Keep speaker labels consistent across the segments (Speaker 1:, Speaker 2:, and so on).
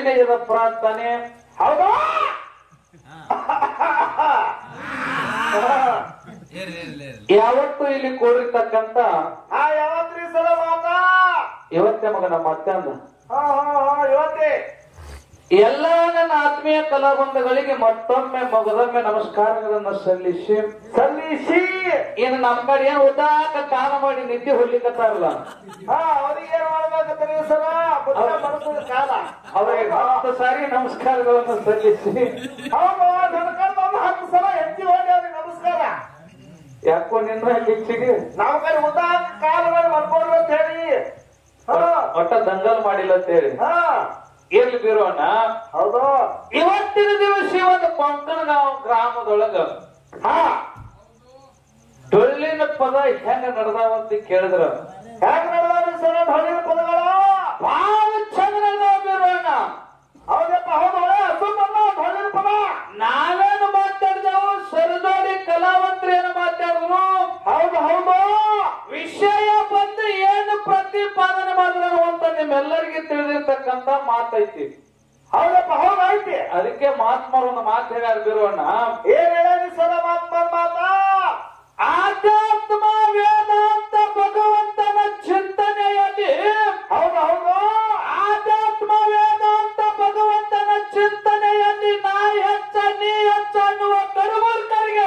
Speaker 1: ವಿನಯದಪ್ಪ ಅಂತಾನೆ
Speaker 2: ಹೌದಾ
Speaker 3: ಇರ್ಲಿ ಇರ್ಲಿ ಇರ್ಲಿ
Speaker 1: ಯಾವತ್ತು ಇಲ್ಲಿ ಕೂಡಿರ್ತಕ್ಕಂತ
Speaker 2: ಹಾ ಯಾವತ್ರಿ ಸರ ಮಾತಾ
Speaker 1: ಇವತ್ತೇ ಮಗನ ಮತ್ತೆ ಅಂದ
Speaker 2: ಹಾ ಹಾ ಹಾ ಇವತ್ತೇ
Speaker 1: ಎಲ್ಲ ನನ್ನ ಆತ್ಮೀಯ ಕಲಾಬಂಧಗಳಿಗೆ ಮತ್ತೊಮ್ಮೆ ಮಗದೊಮ್ಮೆ ನಮಸ್ಕಾರಗಳನ್ನ ಸಲ್ಲಿಸಿ
Speaker 2: ಸಲ್ಲಿಸಿ
Speaker 1: ಇನ್ನು ನಮ್ ಕಡೆ ಏನ್ ಉದ್ದಾಕ ಕಾಲ ಮಾಡಿ ನಿದ್ದೆ ಹೊಡ್ಲಿಕತ್ತಾರಲ್ಲ
Speaker 2: ಹಾ ಅವ್ರಿಗೆ ಏನ್ ಮಾಡ್ಬೇಕಂತೀರಿ ಸರ ಬುದ್ಧ ಬರ್ತದ ಕಾಲ
Speaker 1: ಅವರಿಗೆ ಹತ್ತು ಸಾರಿ ನಮಸ್ಕಾರಗಳನ್ನು ಸಲ್ಲಿಸಿ
Speaker 2: ಹೌದು ನನ್ನ ಕಡೆ ಒಂದು ಹತ್ತು ಸಲ ಹೆಚ್ಚಿ ಹೋಗಿ ಅವ್ರಿಗೆ ನಮಸ್ಕಾರ
Speaker 1: ಯಾಕೋ ನಿನ್ನ ಹೆಚ್ಚಿಗೆ
Speaker 2: ನಾವು ಕೈ ಉದ್ದಾಕ ಕಾಲ ಮಾಡಿ ಮಾಡ್ಕೊಂಡ್ರು ಅಂತ ಹೇಳಿ ಹಾ
Speaker 1: ಒಟ್ಟ ದಂಗಲ್ ಮಾಡಿಲ್ಲ ಅಂತ ಹೇಳಿ
Speaker 2: ಹಾ
Speaker 1: ಇರ್ಲಿ ಬೀರೋಣ
Speaker 2: ಹೌದು
Speaker 1: ಇವತ್ತಿನ ದಿವಸ ಒಂದು ಕೊಂಕಣಗಾಂವ್ ಗ್ರಾಮದೊಳಗ
Speaker 2: ಹಾ
Speaker 1: ಡೊಳ್ಳಿನ ಪದ ಹೆಂಗ ನಡೆದಾವಂತ ಕೇಳಿದ್ರ
Speaker 2: ಹೆಂಗ್ ನಡೆದಾವ್ರಿ ಸರ ಧ್ವನಿಯ ಪದಗಳು
Speaker 1: ಬಹಳ ಚಂದ ನಡೆದಾವ ಬೀರೋಣ
Speaker 2: ಹೌದಪ್ಪ ಹೌದು ಒಳ್ಳೆ ಹಸುಮಲ್ಲ ಧ್ವನಿಯ ಪದ
Speaker 1: ನಾವೇನು ಮಾತಾಡಿದೆವು ಸರದೋಡಿ ಕಲಾವಂತರೇನು ಮಾತಾಡಿದ್ರು
Speaker 2: ಹೌದು ಹೌದು
Speaker 1: ವಿಷಯ ಬಂದು ಏನು ಪ್ರತಿಪಾದನೆ ಮಾಡಿದ್ರು ಅಂತ ನಿಮ್ಮೆಲ್ಲರಿಗೆ ತಿಳಿದಿರ್ತಕ್ಕಂತ ಮಾತೈತಿ
Speaker 2: ಹೌದಪ್ಪ ಹೌದು ಐತಿ
Speaker 1: ಅದಕ್ಕೆ ಮಹಾತ್ಮರು ಒಂದು ಮಾತು ಹೇಳ್ಯಾರ ಬೀರೋಣ
Speaker 2: ಏನ್ ಹೇಳಿ ಸರ ಮಾತ ಮಾತಾ
Speaker 1: ಆಧ್ಯಾತ್ಮ ವೇದಾಂತ ಭಗವಂತನ ಚಿಂತನೆಯಲ್ಲಿ
Speaker 2: ಹೌದು ಹೌದು
Speaker 1: ಆಧ್ಯಾತ್ಮ ವೇದಾಂತ ಭಗವಂತನ ಚಿಂತನೆಯಲ್ಲಿ ನಾ ಹೆಚ್ಚ ನೀ ಹೆಚ್ಚ ಅನ್ನುವ ಕಡುಬರ್ಕರಿಗೆ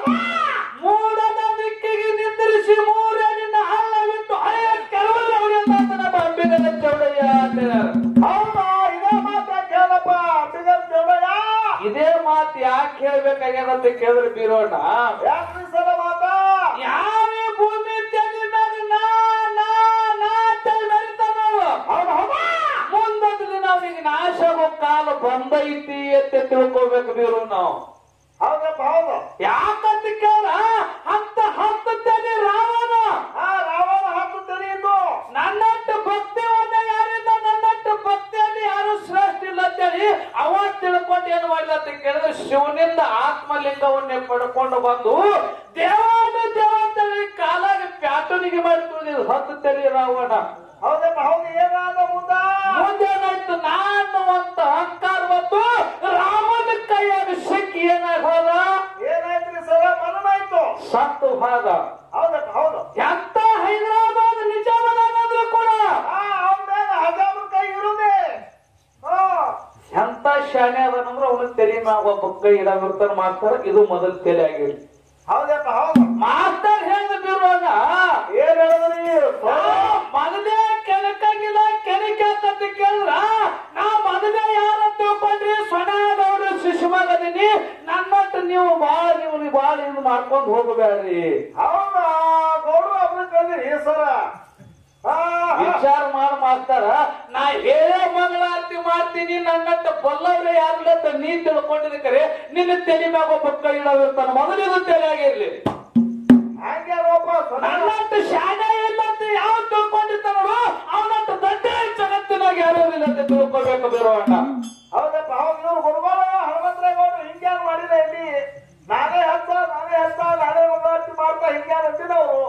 Speaker 1: ಮೂಡದ ದಿಕ್ಕಿಗೆ ನಿಂದಿರಿಸಿ ಮೂರನಿನ ಹಳ್ಳ ಬಿಟ್ಟು ಹಳೆಯ ಕೆಲವಲ್ಲಿ ಅವರಿಂದ ನಮ್ಮ ಅಂಬಿಗನ ಚೌಡಯ್ಯ ಅಂತ ಹೇಳ್ಯಾರ.
Speaker 2: ಹೌದಾ ಇದೇ ಮಾತ ಕೇಳಪ್ಪ ಬಿಗರ್ ಚೌಡಯ್ಯ
Speaker 1: ಇದೇ ಮಾತು ಯಾಕೆ ಹೇಳ್ಬೇಕಾಗ್ಯದ ಅಂತ ಕೇಳಿದ್ರೆ ಬೀರೋಣ
Speaker 2: ಯಾಕ್ರಿ ಸರ ಮಾತ
Speaker 1: ಯಾವ ಭೂಮಿ ತೆಲಿ ಮ್ಯಾಗ ನಾ ನಾ ನಾ ಅಂತೇಳಿ ಮೆರಿತಾನವ.
Speaker 2: ಹೌದು ಹೌದಾ
Speaker 1: ಮುಂದೊಂದು ದಿನ ಅವನಿಗೆ ನಾಶ ಆಗೋ ಕಾಲ ಬಂದೈತಿ ಅಂತ ತಿಳ್ಕೊಬೇಕು ಬೀರು ನಾವು
Speaker 2: ಹೌದಪ್ಪ ಹೌದು
Speaker 1: ಯಾಕಂತ ಕೇಳ ಅಂತ ಹತ್ತು ತೆಲಿ ರಾವಣ
Speaker 2: ಹಾ ರಾವಣ ಹತ್ತು ತಿಳಿಯಿತು
Speaker 1: ನನ್ನಟ್ಟು ಭಕ್ತಿ ಒಂದೇ ಯಾರಿಲ್ಲ ನನ್ನಟ್ಟು ಭಕ್ತಿಯಲ್ಲಿ ಯಾರು ಶ್ರೇಷ್ಠ ಇಲ್ಲ ಅಂತೇಳಿ ಅವ ತಿಳ್ಕೊಂಡು ಏನು ಮಾಡಿದ ಅಂತ ಕೇಳಿದ್ರೆ ಶಿವನಿಂದ ಆತ್ಮಲಿಂಗವನ್ನೇ ಪಡ್ಕೊಂಡು ಬಂದು ದೇವಾನು ದೇವತೆಗಳಿಗೆ ಕಾಲಾಗ ಪ್ಯಾಟನಿಗೆ ಮಾಡಿ ತುಳಿದಿದ್ದು ಹತ್ತು ತೆಲಿ ರಾವಣ
Speaker 2: ಹೌದಪ್ಪ ಹೌದು ಏನಾದ ಮುಂದ
Speaker 1: ಮುಂದೇನಾಯ್ತು ನಾನು ಅಂತ ಅಹಂಕಾರ ಮತ್ತು ರಾಮನ ಕೈಯಾಗ ಸಿಕ್ಕಿ ಏನಾಗೋದ
Speaker 2: ಏನಾಯ್ತ್ರಿ ಸರ ಮನನಾಯ್ತು
Speaker 1: ಸತ್ತು ಹೋದ
Speaker 2: ಹೌದಪ್ಪ ಹೌದು
Speaker 1: ಎಂತ ಹೈದರಾಬಾದ್ ನಿಜಾಮನಾದ್ರು ಕೂಡ
Speaker 2: ಹಾ ಅವನ ಮ್ಯಾಗ ಹಜಾರು ಕೈ ಇರುದೆ ಹಾ
Speaker 1: ಎಂತ ಶಾಣೆ ಅದನಂದ್ರ ಅವನ ತೆಲಿ ಮ್ಯಾಗ ಒಬ್ಬ ಕೈ ಇಡಾಗಿರ್ತಾನ ಮಾಡ್ತಾರ ಇದು ಮೊದಲ ತಲೆ ಆಗಿರ್ಲಿ
Speaker 2: ಹೌದಪ್ಪ ಹೌದು
Speaker 1: ಮಾಸ್ತರ್ ಹೆಂಗ್ ಬೀರುವಾಗ
Speaker 2: ಏನ್ ಹೇಳಿದ್ರಿ
Speaker 1: ಮಗನೇ ಕೆಣಕಂಗಿಲ್ಲ ಕೆಣಕೆ ಅಂತ ಕೇಳಿದ್ರ ನಾ ಮಗನೇ ಯಾರ ತಿಳ್ಕೊಂಡ್ರಿ ಸೊನಾದವ್ರು ಶಿಶುಮಗದೀನಿ ನನ್ನಟ್ಟು ನೀವು ಬಾಳ ನೀವು ಬಾಳ ಇದು ಮಾಡ್ಕೊಂಡು ಹೋಗಬೇಡ್ರಿ
Speaker 2: ಹೌದಾ ಗೌಡ್ರು ಅಬ್ರು ಕಲ್ರಿ ಸರ ಹಾ ಹಾ.
Speaker 1: ವಿಚಾರ ಮಾಡಿ ಮಾಡ್ತಾರ ನಾ ಹೇಳೇ ಮಂಗಳಾರತಿ ಮಾಡ್ತೀನಿ ನನ್ನಟ್ಟ ಬಲ್ಲವ್ರೆ ಯಾರ್ಲತ್ತ ನೀ ತಿಳ್ಕೊಂಡಿದ್ದಕ್ಕರೆ ನಿನ್ನ ತಲೆ ಮ್ಯಾಗ ಒಬ್ಬ ಕೈ ಇಡವಿರ್ತಾನ ಮೊದಲಿದು ತಲೆ ಆಗಿರ್ಲಿ
Speaker 2: ಹಂಗೆ ರೂಪ ಸರ
Speaker 1: ನನ್ನಟ್ಟು ಶಾಣೆ ಇಲ್ಲ ಅಂತ ಯಾವ ತಿಳ್ಕೊಂಡಿರ್ತಾನೋ ಅವನಟ್ಟು ದೊಡ್ಡ ಜಗತ್ತಿನಾಗ ಯಾರು ಇಲ್ಲ ಅಂತ ತಿಳ್ಕೊಬೇಕು ಬೀರೋಣ
Speaker 2: ಹೌದಪ್ಪ ಹೌದು ಇವ್ರು ಗುರುಗಳು ಹನುಮಂತರೇಗೌಡರು ಹಿಂಗ್ಯಾನ್ ಮಾಡಿಲ್ಲ ಇಲ್ಲಿ ನಾನೇ ಹತ್ತ ನಾನೇ ಹತ್ತ ನಾನೇ ಮಂಗಳಾರತಿ ಮಾಡ್ತಾ ಹಿಂಗ್ಯಾನ್ ಅಂತಿದವರು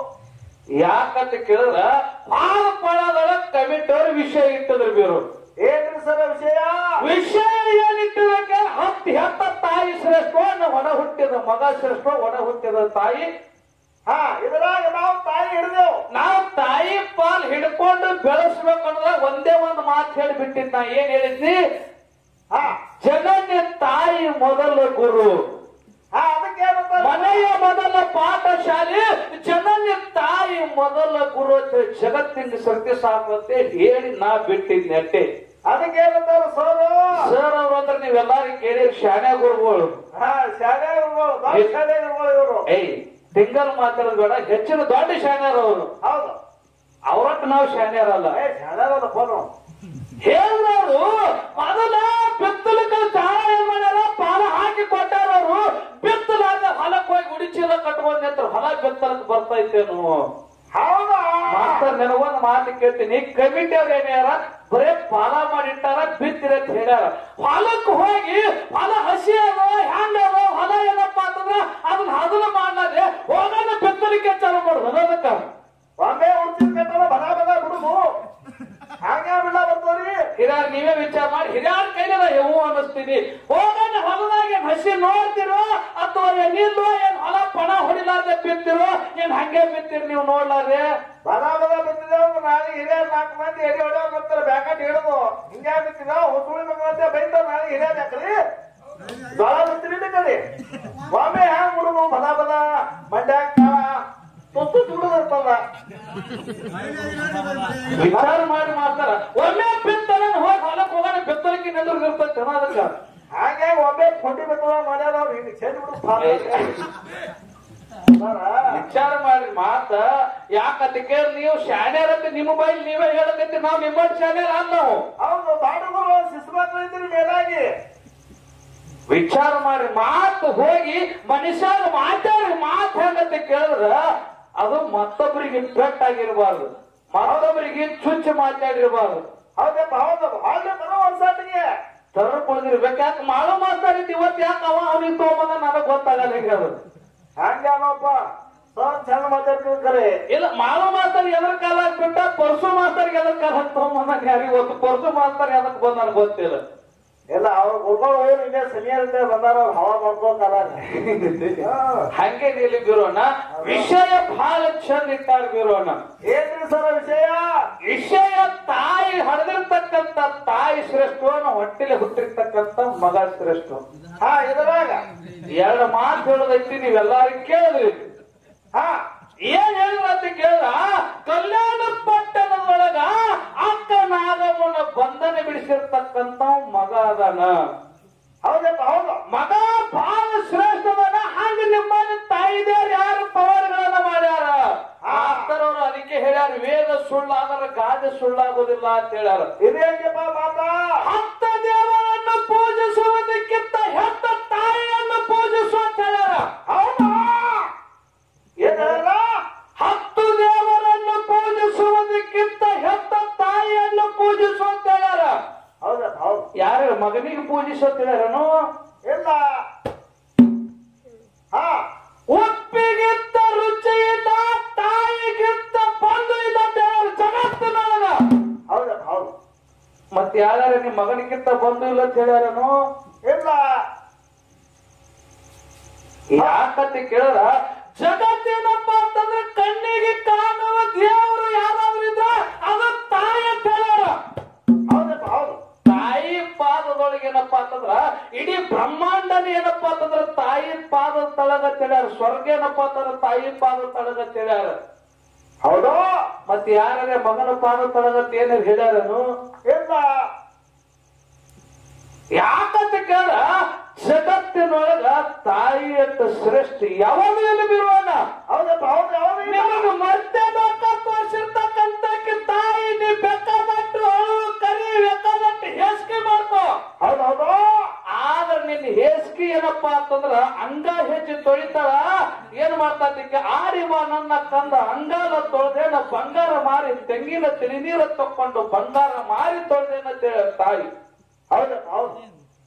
Speaker 1: ಯಾಕಂತ ಕೇಳಿದ್ರ ಪಾಲ ಪಳದೊಳ ಕಮಿಟೋರ್ ವಿಷಯ ಇಟ್ಟದ್ರ ಬೀರು
Speaker 2: ಏನ್ರಿ ಸರ ವಿಷಯ
Speaker 1: ವಿಷಯ ಏನಿಟ್ಟಿದಕ್ಕೆ ಹತ್ತಿ ಹೆತ್ತ ತಾಯಿ ಶ್ರೇಷ್ಠ ಒಡ ಹುಟ್ಟಿದ ಮಗ ಶ್ರೇಷ್ಠ ಒಡ ಹುಟ್ಟಿದ ತಾಯಿ
Speaker 2: ಹಾ ಇದ್ರಾಗ ನಾವು ತಾಯಿ ಹಿಡಿದೆವು
Speaker 1: ನಾವು ತಾಯಿ ಪಾಲ್ ಹಿಡ್ಕೊಂಡು ಬೆಳೆಸ್ಬೇಕಂದ್ರ ಒಂದೇ ಒಂದು ಮಾತು ಹೇಳಿ ಬಿಟ್ಟಿದ್ ನಾ ಏನ್ ಹೇಳಿದ್ನಿ
Speaker 2: ಹಾ
Speaker 1: ಜನನ್ಯ ತಾಯಿ ಮೊದಲ ಗುರು
Speaker 2: ಹಾ ಅದಕ್ಕೇನಂತ
Speaker 1: ಮನೆಯ ಮೊದಲ ಪಾಠಶಾಲೆ ಜನನ್ಯ ತಾಯಿ ಮೊದಲ ಗುರು ಅಂತ ಜಗತ್ತಿನ ಸರ್ತಿ ಸಾಕು ಅಂತ ಹೇಳಿ ನಾ ಬಿಟ್ಟಿದ್ ನೆಟ್ಟೆ
Speaker 2: ಅದಕ್ಕೇನಂತಾರ ಸರ್
Speaker 1: ಸರ್ ಅವ್ರು ಅಂದ್ರೆ ನೀವೆಲ್ಲಾರು ಕೇಳಿ ಶಾಣೆ ಗುರುಗಳು
Speaker 2: ಹಾ ಶಾಲೆ ಗುರುಗಳು ದೊಡ್ಡ ಶಾಲೆ ಗುರುಗಳು ಇವರು
Speaker 1: ಏಯ್ ತಿಂಗಲ್ ಮಾತಾಡೋದು ಬೇಡ ಹೆಚ್ಚಿನ ದೊಡ್ಡ ಶಾಣ್ಯರ ಅವರು
Speaker 2: ಹೌದು
Speaker 1: ಅವ್ರಟ್ಟು ನಾವು ಶಾಣ್ಯರಲ್ಲ
Speaker 2: ಏ ಶಾಲೆ ಫೋನು
Speaker 1: ಹೇಳಿದವರು ಮೊದಲ ಬೆತ್ತಲಕ್ಕೆ ದಾಳ ಏನ್ ಮಾಡ್ಯಾರ ಪಾಲ ಹಾಕಿ ಕೊಟ್ಟಾರ ಅವರು ಬೆತ್ತಲಾಗ ಹೊಲಕ್ಕೆ ಹೋಗಿ ಉಡಿಚೀಲ ಕಟ್ಕೊಂಡ್ ನಿಂತ್ರ ಹೊಲ ಬೆತ್ತಲಕ್ಕೆ ಬರ್ತೈತೇನು
Speaker 2: ಹೌದಾ
Speaker 1: ಮಾಸ್ತರ್ ನನಗೊಂದು ಮಾತು ಕೇಳ್ತೀನಿ ಕಮಿಟಿ ಅವ್ರು ಏನ್ಯಾರ ಬರೇ ಪಾಲ ಮಾಡಿಟ್ಟಾರ ಬಿತ್ತಿರ ಅಂತ ಹೇಳ್ಯಾರ ಹೊಲಕ್ಕೆ ಹೋಗಿ ಹೊಲ ಹಸಿ ಅದ ಹ್ಯಾಂಗ ಅದ ಹೊಲ ಏನಪ್ಪಾ ಅಂತಂದ್ರ ಅದನ್ನ ಹದನ ಮಾಡ್ಲಾರೆ ಹೋಗೋಣ ಬೆತ್ತಲಿಕ್ಕೆ ಚಾಲು ಮಾಡುದು ಅದಕ್ಕ
Speaker 2: ಒಮ್ಮೆ ಉಡ್ತಿದ್ ಕಟ್ಟಲ್ಲ ಬದ ಬದ ಬಿಡುದು ಹಂಗ ಬಿಡ ಬರ್ತದ್ರಿ
Speaker 1: ಹಿರಿಯರ್ ನೀವೇ ವಿಚಾರ ಮಾಡಿ ಹಿರಿಯರ್ ಕೈ ಬಂದಿನಿ ಹೋಗೋಣ ಹೊಲದಾಗ ಏನ್ ಹಸಿ ನೋಡ್ತಿರೋ ಅಥವಾ ಏನಿಲ್ವೋ ಏನ್ ಹೊಲ ಪಣ ಹೊಡಿಲಾರ್ದೆ ಬಿತ್ತಿರೋ ಏನ್ ಹಂಗೆ ಬಿತ್ತಿರಿ ನೀವು ನೋಡ್ಲಾರ್ದೆ
Speaker 2: ಬಲ ಬಲ ಬಿತ್ತಿದೇವ್ ನಾಳೆ ಹಿರಿಯರ್ ನಾಲ್ಕು ಮಂದಿ ಎಡಿ ಹೊಡೆಯೋ ಬರ್ತಾರೆ ಬ್ಯಾಕಟ್ ಹಿಡಿದು ಹಿಂಗೆ ಬಿತ್ತಿದ ಹುಸುಳಿ ಮಕ್ಕಳಂತೆ ಬೈತ ನಾಳೆ ಹಿರಿಯರ್ ಯಾಕ್ರಿ ಜೋಳ ಬಿತ್ತಿರಿ ಕಡಿ ಒಮ್ಮೆ ಹ್ಯಾಂಗ್ ಬಿಡುದು ಬಲ ಬಲ ಮಂಡ್ಯಾಕ ತುತ್ತು ತುಡುದಿರ್ತದ
Speaker 1: ವಿಚಾರ ಮಾಡಿ ಮಾಡ್ತಾರ ಒಮ್ಮೆ ಬಿತ್ತಲ ಹೋಗಿ ಹೊಲಕ್ ಹೋಗೋಣ ಬಿತ್ತಲಿಕ್ಕೆ ನೆಂದ್ರ ಇರ್ತದೆ ಚೆನ್ನಾದಕ್ಕ
Speaker 2: ಹಾಗೆ ಒಮ್ಮೆ ಫೊಂಡಿ ಬಿತ್ತದ ಮಾಡ್ಯಾರ ಅವ್ರು ಹಿಂಗೆ ಚೆಂದ ಬಿಡು
Speaker 1: ವಿಚಾರ ಮಾಡಿ ಮಾತ ಯಾಕಂತ ಕೇಳಿ ನೀವು ಶಾಣ್ಯಾರಂತ ನಿಮ್ಮ ಬೈಲ್ ನೀವೇ ಹೇಳಕತ್ತಿ ನಾವು ನಿಮ್ಮ ಶಾಣ್ಯಾರ ಅಲ್ಲ ನಾವು
Speaker 2: ಅವ್ರು ಬಾಡುಗಳು ಶಿಸ್ಮಕ್ಳು ಇದ್ರಿ ಮೇಲಾಗಿ
Speaker 1: ವಿಚಾರ ಮಾಡಿ ಮಾತು ಹೋಗಿ ಮನುಷ್ಯರ ಮಾತಾಡಿ ಮಾತು ಹೆಂಗಂತ ಕೇಳಿದ್ರ ಅದು ಮತ್ತೊಬ್ಬರಿಗೆ ಪೆಟ್ಟಾಗಿರ್ಬಾರ್ದು ಮತ್ತೊಬ್ಬರಿಗೆ ಚುಚ್ಚು ಮಾತಾಡಿರ್ಬಾರ್ದು
Speaker 2: ಹೌದಪ್ಪ ಹೌದು ಹಾಗೆ ಬರೋ ಒಂದ್ಸಾಟಿಗೆ
Speaker 1: ತರ ಕುಳಿದಿರ್ಬೇಕು ಯಾಕೆ ಮಾಡು ಮಾತಾಡಿದ್ದು ಇವತ್ತು ಯಾಕೆ ಅವ ಅವನಿಗೆ ತಗೊಂಬಂದ ನನಗ್ ಗೊತ್ತಾಗಲ್ಲ ಈಗ ಅದು
Speaker 2: ಹಂಗೇನಪ್ಪ ಸರ್ ಚಂದ ಮಾತಾಡ್ತೀವಿ ಕರೆ
Speaker 1: ಇಲ್ಲ ಮಾಡು ಮಾಸ್ತರ್ ಎದ್ರ ಕಾಲ ಬಿಟ್ಟ ಪರ್ಸು ಮಾಸ್ತರ್ಗೆ ಎದ್ರ ಕಾಲ ತಗೊಂಬಂದ ಯಾರಿಗೆ ಗೊತ್ತು ಪರ್ಸು ಮಾಸ್ತರ್ ಎದಕ್ ಬಂದ ಗೊತ್ತಿಲ್ಲ
Speaker 2: ಇಲ್ಲ ಅವ್ರು ಗುರುಗಳು ಏನು ಹಿಂಗೆ ಸನಿಯರಂತೆ ಬಂದಾರ ಅವ್ರು ಹವಾ ಮಾಡ್ಕೋತಾರ
Speaker 1: ಹಂಗೆ ನಿಲ್ಲಿ ಬಿರೋಣ ವಿಷಯ ಬಹಳ ಚಂದ ಇಟ್ಟಾರ ಬಿರೋಣ
Speaker 2: ಏನ್ರಿ ಸರ ವಿಷಯ
Speaker 1: ವಿಷಯ ತಾಯಿ ಹಡೆದಿರ್ತಕ್ಕಂತ ತಾಯಿ ಶ್ರೇಷ್ಠ ಹೊಟ್ಟೆಲಿ ಹುಟ್ಟಿರ್ತಕ್ಕಂತ ಮಗ ಶ್ರೇಷ್ಠ
Speaker 2: ಹಾ ಇದ್ರಾಗ
Speaker 1: ಎರಡು ಮಾತು ಹೇಳೋದೈತಿ ನೀವೆಲ್ಲಾರು ಕೇಳಿದ್ರಿ
Speaker 2: ಹಾ
Speaker 1: ಏನ್ ಹೇಳಿದ್ರ ಅಂತ ಕೇಳಿದ್ರ ಕಲ್ಯಾಣ ಪಟ್ಟಣದೊಳಗ ಅಕ್ಕ ನಾಗಮ್ಮನ ಬಂಧನ ಬಿಡಿಸಿರ್ತಕ್ಕಂತ ಮಗ ಅದಾನ
Speaker 2: ಹೌದಪ್ಪ ಹೌದು
Speaker 1: ಮಗ ಬಹಳ ಶ್ರೇಷ್ಠದನ ಹಂಗ ನಿಮ್ಮಲ್ಲಿ ತಾಯಿದೇವ್ರು ಯಾರು ಪವಾಡಗಳನ್ನ ಮಾಡ್ಯಾರ ಆಸ್ತರವ್ರು ಅದಕ್ಕೆ ಹೇಳ್ಯಾರ ವೇದ ಸುಳ್ಳಾದ್ರ ಗಾದೆ ಸುಳ್ಳಾಗೋದಿಲ್ಲ ಅಂತ ಹೇಳ್ಯಾರ
Speaker 2: ಇದು ಹೆಂಗಪ್ಪ ಮಾತಾ
Speaker 1: ಹತ್ತ ದೇವರನ್ನು ಪೂಜಿಸುವುದಕ್ಕಿಂತ ಹೆತ್ತ ತಾಯಿಯನ್ನು ಪೂಜಿಸು ಅಂತ ಹೇಳ್ಯಾರ
Speaker 2: ಹೌದಾ ಏನ್ ಹೇಳ
Speaker 1: ಹತ್ತು ದೇವರನ್ನು ಪೂಜಿಸುವುದಕ್ಕಿಂತ ಹೆತ್ತ ತಾಯಿಯನ್ನು ಪೂಜಿಸು ಅಂತ ಹೇಳ್ಯಾರ
Speaker 2: ಹೌದಪ್ಪ ಹೌದು
Speaker 1: ಯಾರು ಮಗನಿಗೆ ಪೂಜಿಸು ಅಂತ ಹೇಳ್ಯಾರನು
Speaker 2: ಇಲ್ಲ ಹಾ
Speaker 1: ಉಪ್ಪಿಗಿಂತ ರುಚಿ ಇಲ್ಲ ತಾಯಿಗಿಂತ ಬಂಧು ಇಲ್ಲ ಅಂತ ಹೇಳ್ಯಾರ ಜಗತ್ತಿನೊಳಗ
Speaker 2: ಹೌದಪ್ಪ ಹೌದು
Speaker 1: ಮತ್ತೆ ಯಾರ್ಯಾರ ನಿಮ್ ಮಗನಿಗಿಂತ ಬಂಧು ಇಲ್ಲ ಅಂತ ಹೇಳ್ಯಾರನು
Speaker 2: ಇಲ್ಲ
Speaker 1: ಯಾಕಂತ ಕೇಳಿದ್ರ ಜಗತ್ತೇನಪ್ಪ ಅಂತಂದ್ರೆ ಕಣ್ಣಿಗೆ ಕಾಣುವ ದೇವರು ಯಾರಾದ್ರೂ ಇದ್ರ ಅದು ತಾಯಿ ಅಂತ ಹೇಳ್ಯಾರ
Speaker 2: ಹೌದಪ್ಪ ಹೌದು
Speaker 1: ತಾಯಿ ಪಾದದೊಳಗೆ ಏನಪ್ಪಾ ಅಂತಂದ್ರ ಇಡೀ ಬ್ರಹ್ಮಾಂಡನೇ ಏನಪ್ಪಾ ಅಂತಂದ್ರ ತಾಯಿ ಪಾದ ತಳಗ ಹೇಳ್ಯಾರ ಸ್ವರ್ಗ ಏನಪ್ಪಾ ಅಂತಂದ್ರ ತಾಯಿ ಪಾದ ತಳಗ ಹೇಳ್ಯಾರ
Speaker 2: ಹೌದು
Speaker 1: ಮತ್ತೆ ಯಾರೇ ಮಗನ ಪಾದ ತಳಗಂತ ಏನಾರು ಹೇಳ್ಯಾರನು
Speaker 2: ಇಲ್ಲ
Speaker 1: ಯಾಕಂತ ಕೇಳ ಜಗತ್ತಿನೊಳಗ ತಾಯಿ ಅಂತ ಶ್ರೇಷ್ಠ ಯಾವಾಗ ಬಿರುವಣ
Speaker 2: ಹೌದಪ್ಪ ಹೌದು ಯಾವಾಗ ಇಲ್ಲ?
Speaker 1: ನಿಮಗೆ ಮತ್ತೆ ಬೇಕಾ ತೋರಿಸಿರ್ತಕ್ಕಂತ ತಾಯಿ ನೀ ಬೇಕಾದಟ್ಟು ಅಳು ಕರಿ ಬೇಕಾದಟ್ಟು ಹೇಸಿಗೆ ಮಾಡ್ಕೋ
Speaker 2: ಹೌದು ಹೌದು
Speaker 1: ಆದ್ರ ನಿನ್ನ ಹೇಸಿಗೆ ಏನಪ್ಪಾ ಅಂತಂದ್ರ ಅಂಗ ಹೆಚ್ಚು ತೊಳಿತಾಳ ಏನ್ ಮಾಡ್ತಾತಿಕ್ಕೆ ಆರಿವ ನನ್ನ ಕಂದ ಅಂಗಾಲ ತೊಳೆದೇನ ಬಂಗಾರ ಮಾರಿ ತೆಂಗಿನ ತಿಳಿನೀರ ತಕೊಂಡು ಬಂಗಾರ ಮಾರಿ ತೊಳೆದೇನ ತಾಯಿ
Speaker 2: ಹೌದಪ್ಪ ಹೌದು